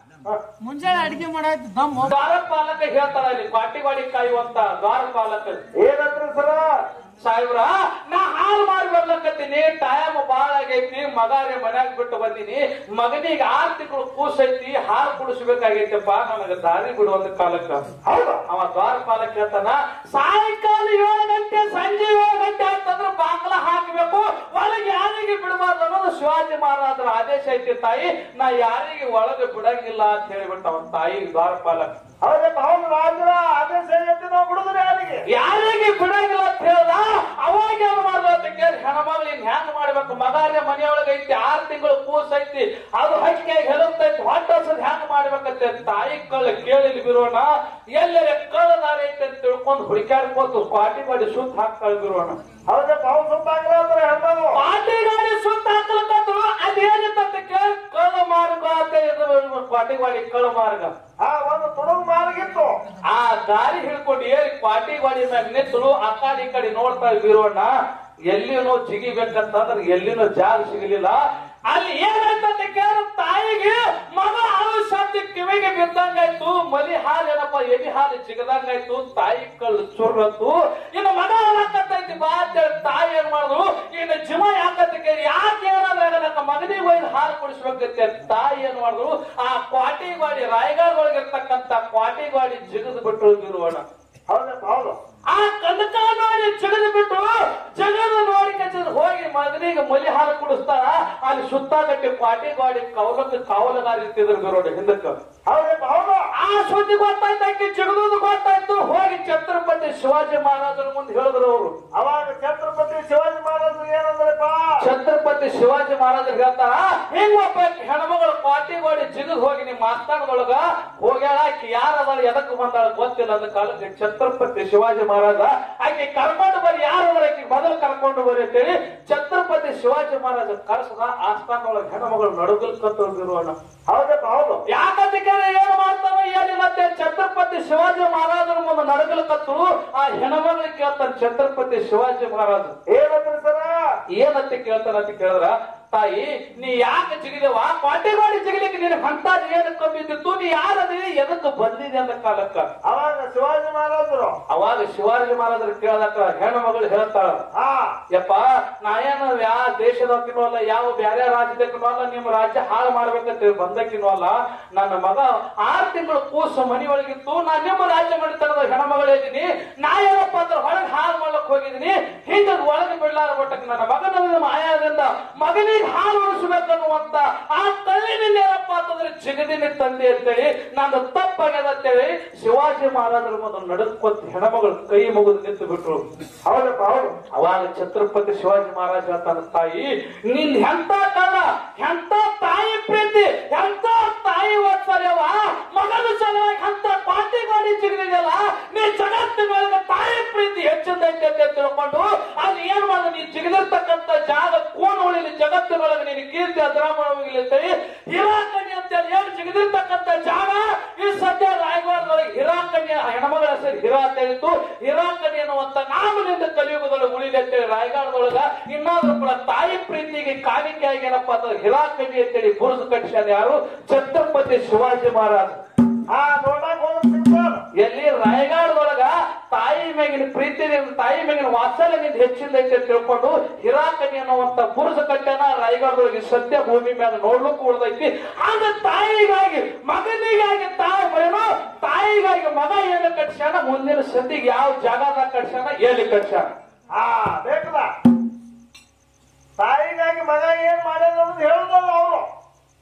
Speaker 3: ಮುಂಜಾನೆ ಅಡಿಗೆ ಮಾಡಾಯ್ತು ದಮ್ ಓಪ
Speaker 1: ದ್ವಾರ ಪಾಲಕ ಹೇಳ್ತಾಳ ಇಲ್ಲಿ ಪಾಟಿ ಗಾಡಿ ಕಾಯುವಂತ ದ್ವಾರ ಪಾಲಕ
Speaker 2: ಏನಂದ್ರಿ ಸರ
Speaker 1: ಸಾಹೇಬ್ರ ನಾ ಹಾಲು ಮಾರಿ ಬರ್ಲಕತ್ತೀನಿ ಟೈಮ್ ಬಾಳ ಆಗೈತಿ ಮಗಾರೆ ಮನ್ಯಾಗ ಬಿಟ್ಟು ಬಂದೀನಿ ಮಗನಿಗೆ ಆರ್ ತಿಂಗಳು ಕೂಸೈತಿ ಹಾಲು ಕುಡಿಸ್ಬೇಕಾಗೈತಪ್ಪ ನನಗ ದಾರಿ ಬಿಡುವಂತ ಕಾಲಕ್ಕ
Speaker 2: ಹೌದಾ
Speaker 1: ಅವ ದ್ವಾರ ಪಾಲಕ ಹೇಳ್ತಾನ ಸಾಯಂಕಾಲ ಏಳು ಗಂಟೆ ಸಂಜೆ ಏಳು ಗಂಟೆ ಅಂತಂದ್ರೆ ಬಾಗ್ಲ ಹಾಕಬೇಕು ಒಳಗೆ ಯಾರಿಗೆ ಬಿಡಬಾರ್ದು ಅನ್ನೋದು ಶಿವಾಜಿ ಮಹಾರಾಜರ ಆದೇಶ ಐತಿ ತಾಯಿ ನಾ ಯಾರಿಗೆ ಒಳಗೆ ಬಿಡಂಗಿಲ್ಲ ಅಂತ ಹೇಳಿಬಿಟ್ಟ ಅವನ ತಾಯಿ ದ್ವಾರ ಪಾಲಕ
Speaker 2: ಹೌದಪ್ಪ ಹೌದು ರಾಜರ ಆದೇಶ ಏನಂತ ನಾವು ಬಿಡುದ್ರಿ ಯಾರಿಗೆ
Speaker 1: ಯಾರಿಗೆ ಬಿಡಂಗಿಲ್ಲ ಅಂತ ಹೇಳ್ದ ಅವಾಗ ಏನ್ ಮಾಡ್ದ ಅಂತ ಕೇಳಿ ಹೆಣ್ಮಗಳು ಇನ್ ಹೆಂಗ್ ಮಾಡ್ಬೇಕು ಮಗಾರ್ಯ ಮನೆಯೊಳಗೆ ಐತಿ ಆರ್ ತಿಂಗಳು ಕೂಸ್ ಐತಿ ಅದು ಹಕ್ಕಿಯಾಗಿ ಹೆಲುತ್ತೈತಿ ಹೊಟ್ಟೆ ಹಸದ್ ಹೆಂಗ್ ಮಾಡ್ಬೇಕಂತೆ ತಾಯಿ ಕಳ್ಳ ಕೇಳಿ ಬಿರೋಣ ಎಲ್ಲರ ಕಳ್ಳದಾರ ಐತಿ ಅಂತ ತಿಳ್ಕೊಂಡು ಹುಡುಕ್ಯಾಡ್ಕೋತು ಪಾಟಿ ಮಾಡಿ ಸುತ್ತ ಹಾಕ್ತಾಳೆ ಬಿರೋಣ
Speaker 2: ಹೌದಪ್ಪ ಹೌದು ಸುತ್ತಾಗಲ್ಲ ಅಂದ್ರೆ ಹೆಣ್ಮಗು
Speaker 1: ಪಾಟಿ ಗಾಡಿ ಸುತ್ತ ಹಾಕಲಕತ್ತು ಅದೇನಿತ್ತಂತ ಕೇಳಿ ಕಳ್ಳ ಮಾರ್ಗ ಅಂತ ಇದು ಪಾಟಿ ಗಾಡಿ ಕಳ್ಳ ಮಾರ್ಗ
Speaker 2: ಆ ಒಂದು ತುಡುಗು ಮಾರ್ಗಿತ್ತು
Speaker 1: ಆ ದಾರಿ ಹಿಡ್ಕೊಂಡು ಏರಿ ಪಾಟಿ ಗಾಡಿ ಮ್ಯಾಗ ನಿಂತಳು ಆ ಕಡೆ ಈ ಕಡೆ ನೋಡ್ತಾ ಬೀರೋಣ ಎಲ್ಲಿನೂ ಜಿಗಿಬೇಕಂತಂದ್ರೆ ಎಲ್ಲಿನೂ ಜಾಗ ಸಿಗಲಿಲ್ಲ ಅಲ್ಲಿ ಏನಾಯ್ತಂತ ಕೇಳ ತಾಯಿಗೆ ಮಗ ಅಳು ಶಬ್ದ ಕಿವಿಗೆ ಬಿದ್ದಂಗಾಯ್ತು ಮಲಿ ಹಾಲು ಏನಪ್ಪ ಎಲಿ ಹಾಲು ಜಿಗದಂಗಾಯ್ತು ತಾಯಿ ಕಳ್ಳು ಚುರ್ರತ್ತು ಇನ್ನು ಮಗ ಹಾಕತ್ತೈತಿ ಬಾ ಅಂತೇಳಿ ತಾಯಿ ಏನ್ ಮಾಡಿದ್ರು ಇನ್ನು ಜಿಮ ಯಾಕಂತ ಕೇಳಿ ಯಾಕೆ ಏನಾದ್ರೆ ನನ್ನ ಮಗನಿಗೆ ಒಯ್ದು ಹಾಲು ಕುಡಿಸ್ಬೇಕಂತೆ ತಾಯಿ ಏನ್ ಮಾಡಿದ್ರು ಆ ಕ್ವಾಟಿ ಗಾಡಿ ರಾಯಗಢ ಒಳಗಿರ್ತಕ್ಕಂತ ಕ್ವಾಟಿ ಗಾಡಿ ಜಿಗಿದು ಬಿಟ್ಟು ಬಿರುವಣ
Speaker 2: ಹೌದಪ್ಪ ಹೌದು
Speaker 1: ಆ ಕನಕ ನೋಡಿ ಜಗದು ಬಿಟ್ಟು ಜಗದು ನೋಡಿ ಕಚ್ಚದ ಹೋಗಿ ಮಗನಿಗೆ ಮಲಿ ಹಾಲು ಕುಡಿಸ್ತಾರ ಅಲ್ಲಿ ಸುತ್ತಾಗಟ್ಟಿ ಕ್ವಾಟಿ ಗಾಡಿ ಕವಲಕ್ಕೆ ಕಾವಲುಗಾರ ಇರ್ತಿದ್ರು ಬಿರೋಣ ಹಿಂದಕ್ಕ
Speaker 2: ಹೌದಪ್ಪ ಹೌದು
Speaker 1: ಆ ಸುದ್ದಿ ಗೊತ್ತಾಯ್ತು ಆಕೆ ಜಗದು ಗೊತ್ತಾಯ್ತು ಹೋಗಿ ಛತ್ರಪತಿ ಶಿವಾಜಿ ಮಹಾರಾಜರ ಮುಂದೆ ಹೇಳಿದ್ರು ಅವರು
Speaker 2: ಅವಾಗ ಛತ್ರಪತಿ ಶಿವಾಜಿ ಮಹಾರಾಜರು ಏನಂದ್ರಪ್ಪ
Speaker 1: ಛತ್ರಪತಿ ಶಿವಾಜಿ ಮಹಾರಾಜರು ಹೇಳ್ತಾರ ಹೆಂಗಪ್ಪ ಹೆಣ್ಮಗಳು ಪಾಟಿ ಗೋಡಿ ಜಿಗಿದ್ ಹೋಗಿ ನಿಮ್ ಮಾತಾಡದೊಳಗ ಹೋಗ್ಯಾಳ ಆಕಿ ಯಾರದಾಳ ಎದಕ್ ಬಂದಾಳ ಗೊತ್ತಿಲ್ಲ ಅಂದ ಕಾಲಕ್ಕೆ ಛತ್ರಪತಿ ಶಿವಾಜಿ ಮಹಾರಾಜ ಆಕೆ ಕರ್ಕೊಂಡು ಬರ್ರಿ ಯಾರದಾರ ಆಕಿ ಮೊದಲು ಕರ್ಕೊಂಡು ಬರ್ರಿ ಅಂತೇಳಿ ಛತ್ರಪತಿ ಶಿವಾಜಿ ಮಹಾರಾಜ ಕರ್ಸದ ಆಸ್ಥಾನದೊಳಗೆ ಹೆಣ್ಮಗಳು ನಡುಗಲ್ಕಂತಿರುವಣ
Speaker 2: ಹೌದಪ್ಪ ಹೌದು
Speaker 1: ಯಾಕಂತ ಕೇಳಿ ಏನ್ ಮಾಡ್ತಾನ ಏನಿಲ್ಲ ಅಂತ ಛತ್ರಪತಿ ಶಿವಾಜಿ ಮಹಾರಾಜರ ಮುಂದೆ ನಡಗಲ್ಕತ್ತು ಆ ಹೆಣ್ಮಗಳಿಗೆ ಕೇಳ್ತಾನೆ ಛತ್ರಪತಿ ಶಿವಾಜಿ ಮಹಾರಾಜ
Speaker 2: ಏನಂದ್ರಿ ಸರ
Speaker 1: ಏನಂತ ಕೇಳ್ತಾರ ಅಂತ ಕೇಳಿದ್ರ ತಾಯಿ ನೀ ಯಾಕೆ ಜಿಗಿದೇವ ಪಾಟಿಗೋಡಿ ಜಿಗಿಲಿಕ್ಕೆ ನೀನು ಅಂತ ಏನು ಕಮ್ಮಿದ್ದಿತ್ತು ನೀ ಯಾರದಿ ಎದಕ್ಕೆ ಬಂದಿದೆ ಅಂದ ಕಾಲಕ್ಕ
Speaker 2: ಅವಾಗ ಶಿವಾಜಿ ಮಹಾರಾಜರು
Speaker 1: ಅವಾಗ ಶಿವಾಜಿ ಮಹಾರಾಜರು ಕೇಳದಕ್ಕ ಹೆಣ್ಣು ಮಗಳು ಹೇಳ್ತಾಳ
Speaker 2: ಹಾ
Speaker 1: ಯಪ್ಪ ನಾ ಏನು ಯಾವ ದೇಶದಕ್ಕಿನೂ ಅಲ್ಲ ಯಾವ ಬ್ಯಾರೆ ರಾಜ್ಯದಕ್ಕಿನೂ ಅಲ್ಲ ನಿಮ್ಮ ರಾಜ್ಯ ಹಾಳು ಮಾಡ್ಬೇಕಂತ ಬಂದಕ್ಕಿನೂ ಅಲ್ಲ ನನ್ನ ಮಗ ಆರು ತಿಂಗಳು ಕೂಸು ಮನಿ ಒಳಗಿತ್ತು ನಾ ನಿಮ್ಮ ರಾಜ್ಯ ಮಣಿತನದ ಹೆಣ್ಮಗಳು ಇದ್ದೀನಿ ನಾ ಏನಪ್ಪ ಅಂದ್ರೆ ಹೊರಗೆ ಹಾಳು ಮಾಡ್ಲಕ್ ಹೋಗಿದ್ದೀನಿ ಹಿಂದೆ ಒಳಗೆ ಬಿಡ್ಲಾರ ಬಟ್ಟಕ್ಕೆ ನನ್ನ ಮಗನ ಮಾಯಾದಿಂದ ಮಗನಿಗೆ ಹಾಲು ಉಳಿಸ್ಬೇಕನ್ನುವಂತ ಆ ತಳ್ಳಿನಿಂದ ಏನಪ್ಪ ಅಂತಂದ್ರೆ ಜಿಗದಿನ ತಂದೆ ಅಂತೇಳಿ ನಂದು ತಪ್ಪಾಗ್ಯದ ಅಂತೇಳಿ ಶಿವಾಜಿ ಮಹಾರಾಜರ ಮುಂದೆ ನಡ್ಕೊತ್ ಹೆಣ್ಮಗಳು ಕೈ ಮುಗಿದು ನಿಂತು ಬಿಟ್ರು
Speaker 2: ಹೌದಪ್ಪ ಹೌದು
Speaker 1: ಅವಾಗ ಛತ್ರಪತಿ ಶಿವಾಜಿ ಮಹಾರಾಜ ಹೇಳ್ತಾನ ತಾಯಿ ನಿನ್ ಎಂತ ಕಾಲ ಎಂತ ತಾಯಿ ಪ್ರೀತಿ ಎಂತ ತಾಯಿ ವಾತ್ಸಲ್ಯವ ಮಗನ ಸಲುವಾಗಿ ಅಂತ ಪಾಟಿ ಗಾಡಿ ಜಿಗಿದಿದೆಯಲ್ಲ ನೀ ಜಗತ್ತಿನೊಳಗೆ ತಾಯಿ ಪ್ರೀತಿ ಹೆಚ್ಚಿಂದೈತೆ ಅಂತ ತಿಳ್ಕೊಂಡು ಅಲ್ಲಿ ಏನ್ ಮಾಡ ನೀ ಜಿಗಿದಿರ್ತಕ್ಕಂಥ ಜಾಗ ಕೋಣ ಉಳಿಲಿ ಜಗತ್ತಿನೊಳಗೆ ನೀನು ಕೀರ್ತಿ ಅದ್ರಾಮಣವಾಗಿಲ್ಲ ಅಂತೇಳಿ ಹಿರಾಕಣಿ ಅಂತೇಳಿ ಏನು ಜಿಗಿದಿರ್ತಕ್ಕಂಥ ಜಾಗ ಈ ಸದ್ಯ ರಾಯಗಢದೊಳಗೆ ಹಿರಾಕಣಿ ಹೆಣ್ಮಗಳ ಹೆಸರು ಹಿರಾ ಅಂತ ಹೇಳಿತ್ತು ಹಿರಾಕಣಿ ಅನ್ನುವಂತ ನಾಮದಿಂದ ಕಲಿಯುಗದೊಳಗೆ ಉಳಿದೆ ಅಂತೇಳಿ ರಾಯಗಢದೊಳಗ ಇನ್ನಾದ್ರೂ ಕೂಡ ತಾಯಿ ಪ್ರೀತಿಗೆ ಕಾಣಿಕೆ ಆಗಿ ಏನಪ್ಪಾ ಅಂದ್ರೆ ಹಿರಾಕಣಿ ಅಂತೇಳಿ ಬುರುಸು ಕಟ್ಸ್ಯಾನ ಯಾರು ಛತ್ರಪತಿ ಶಿವಾಜಿ ಮಹಾರಾಜ
Speaker 2: ಹಾ ನೋಡಕ್ ಹೋದ್ರೆ ಸಿಗ್ತಾರ
Speaker 1: ಎಲ್ಲಿ ರಾಯಗಢದೊಳಗ ತಾಯಿ ಮೇಗಿನ ಪ್ರೀತಿ ತಾಯಿ ಮೇಗಿನ ವಾತ್ಸಲ್ಯದಿಂದ ಹೆಚ್ಚಿಂದ ಐತೆ ಅಂತ ತಿಳ್ಕೊಂಡು ಹಿರಾಕಣಿ ಅನ್ನುವಂತ ಪುರುಷ ಕಟ್ಯಾನ ರಾಯಗಢದೊಳಗೆ ಸತ್ಯ ಭೂಮಿ ಮೇಲೆ ನೋಡ್ಲಿಕ್ಕೂ ಉಳ್ದೈತಿ ಆಗ ತಾಯಿಗಾಗಿ ಮಗನಿಗಾಗಿ ತಾಯಿ ಏನೋ ತಾಯಿಗಾಗಿ ಮಗ ಏನು ಕಟ್ಸ್ಯಾನ ಮುಂದಿನ ಸತಿಗೆ ಯಾವ ಜಾಗದಾಗ ಕಟ್ಸ್ಯಾನ ಎಲ್ಲಿ ಕಟ್ಸ್ಯಾನ
Speaker 2: ಹಾ ಬೇಕಲ್ಲ ತಾಯಿಗಾಗಿ ಮಗ ಏನ್ ಮಾಡ್ಯಾನ ಅನ್ನೋದು ಹೇಳುದಲ್ಲ ಅವರು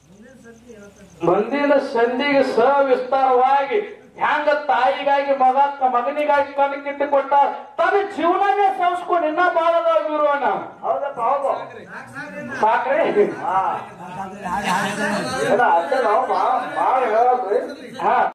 Speaker 1: ಮುಂದಿನ ಸಂಧಿಗೆ ಸವಿಸ್ತಾರವಾಗಿ ಹೆಂಗ ತಾಯಿಗಾಗಿ ಮಗ ಮಗನಿಗಾಗಿ ಕಣ್ಣು ಕಿತ್ತು ಕೊಟ್ಟ ತನ್ನ ಜೀವನನೇ ಸಂಸ್ಕೊಂಡು ಇನ್ನ ಬಾಳ ಅದಾವ
Speaker 2: ಹೌದಪ್ಪ ಹೌದು
Speaker 1: ಸಾಕ್ರಿ
Speaker 2: ಹಾ ಅಷ್ಟೇ ನಾವು ಭಾಳ ಹೇಳೋದ್ರಿ
Speaker 1: ಹಾ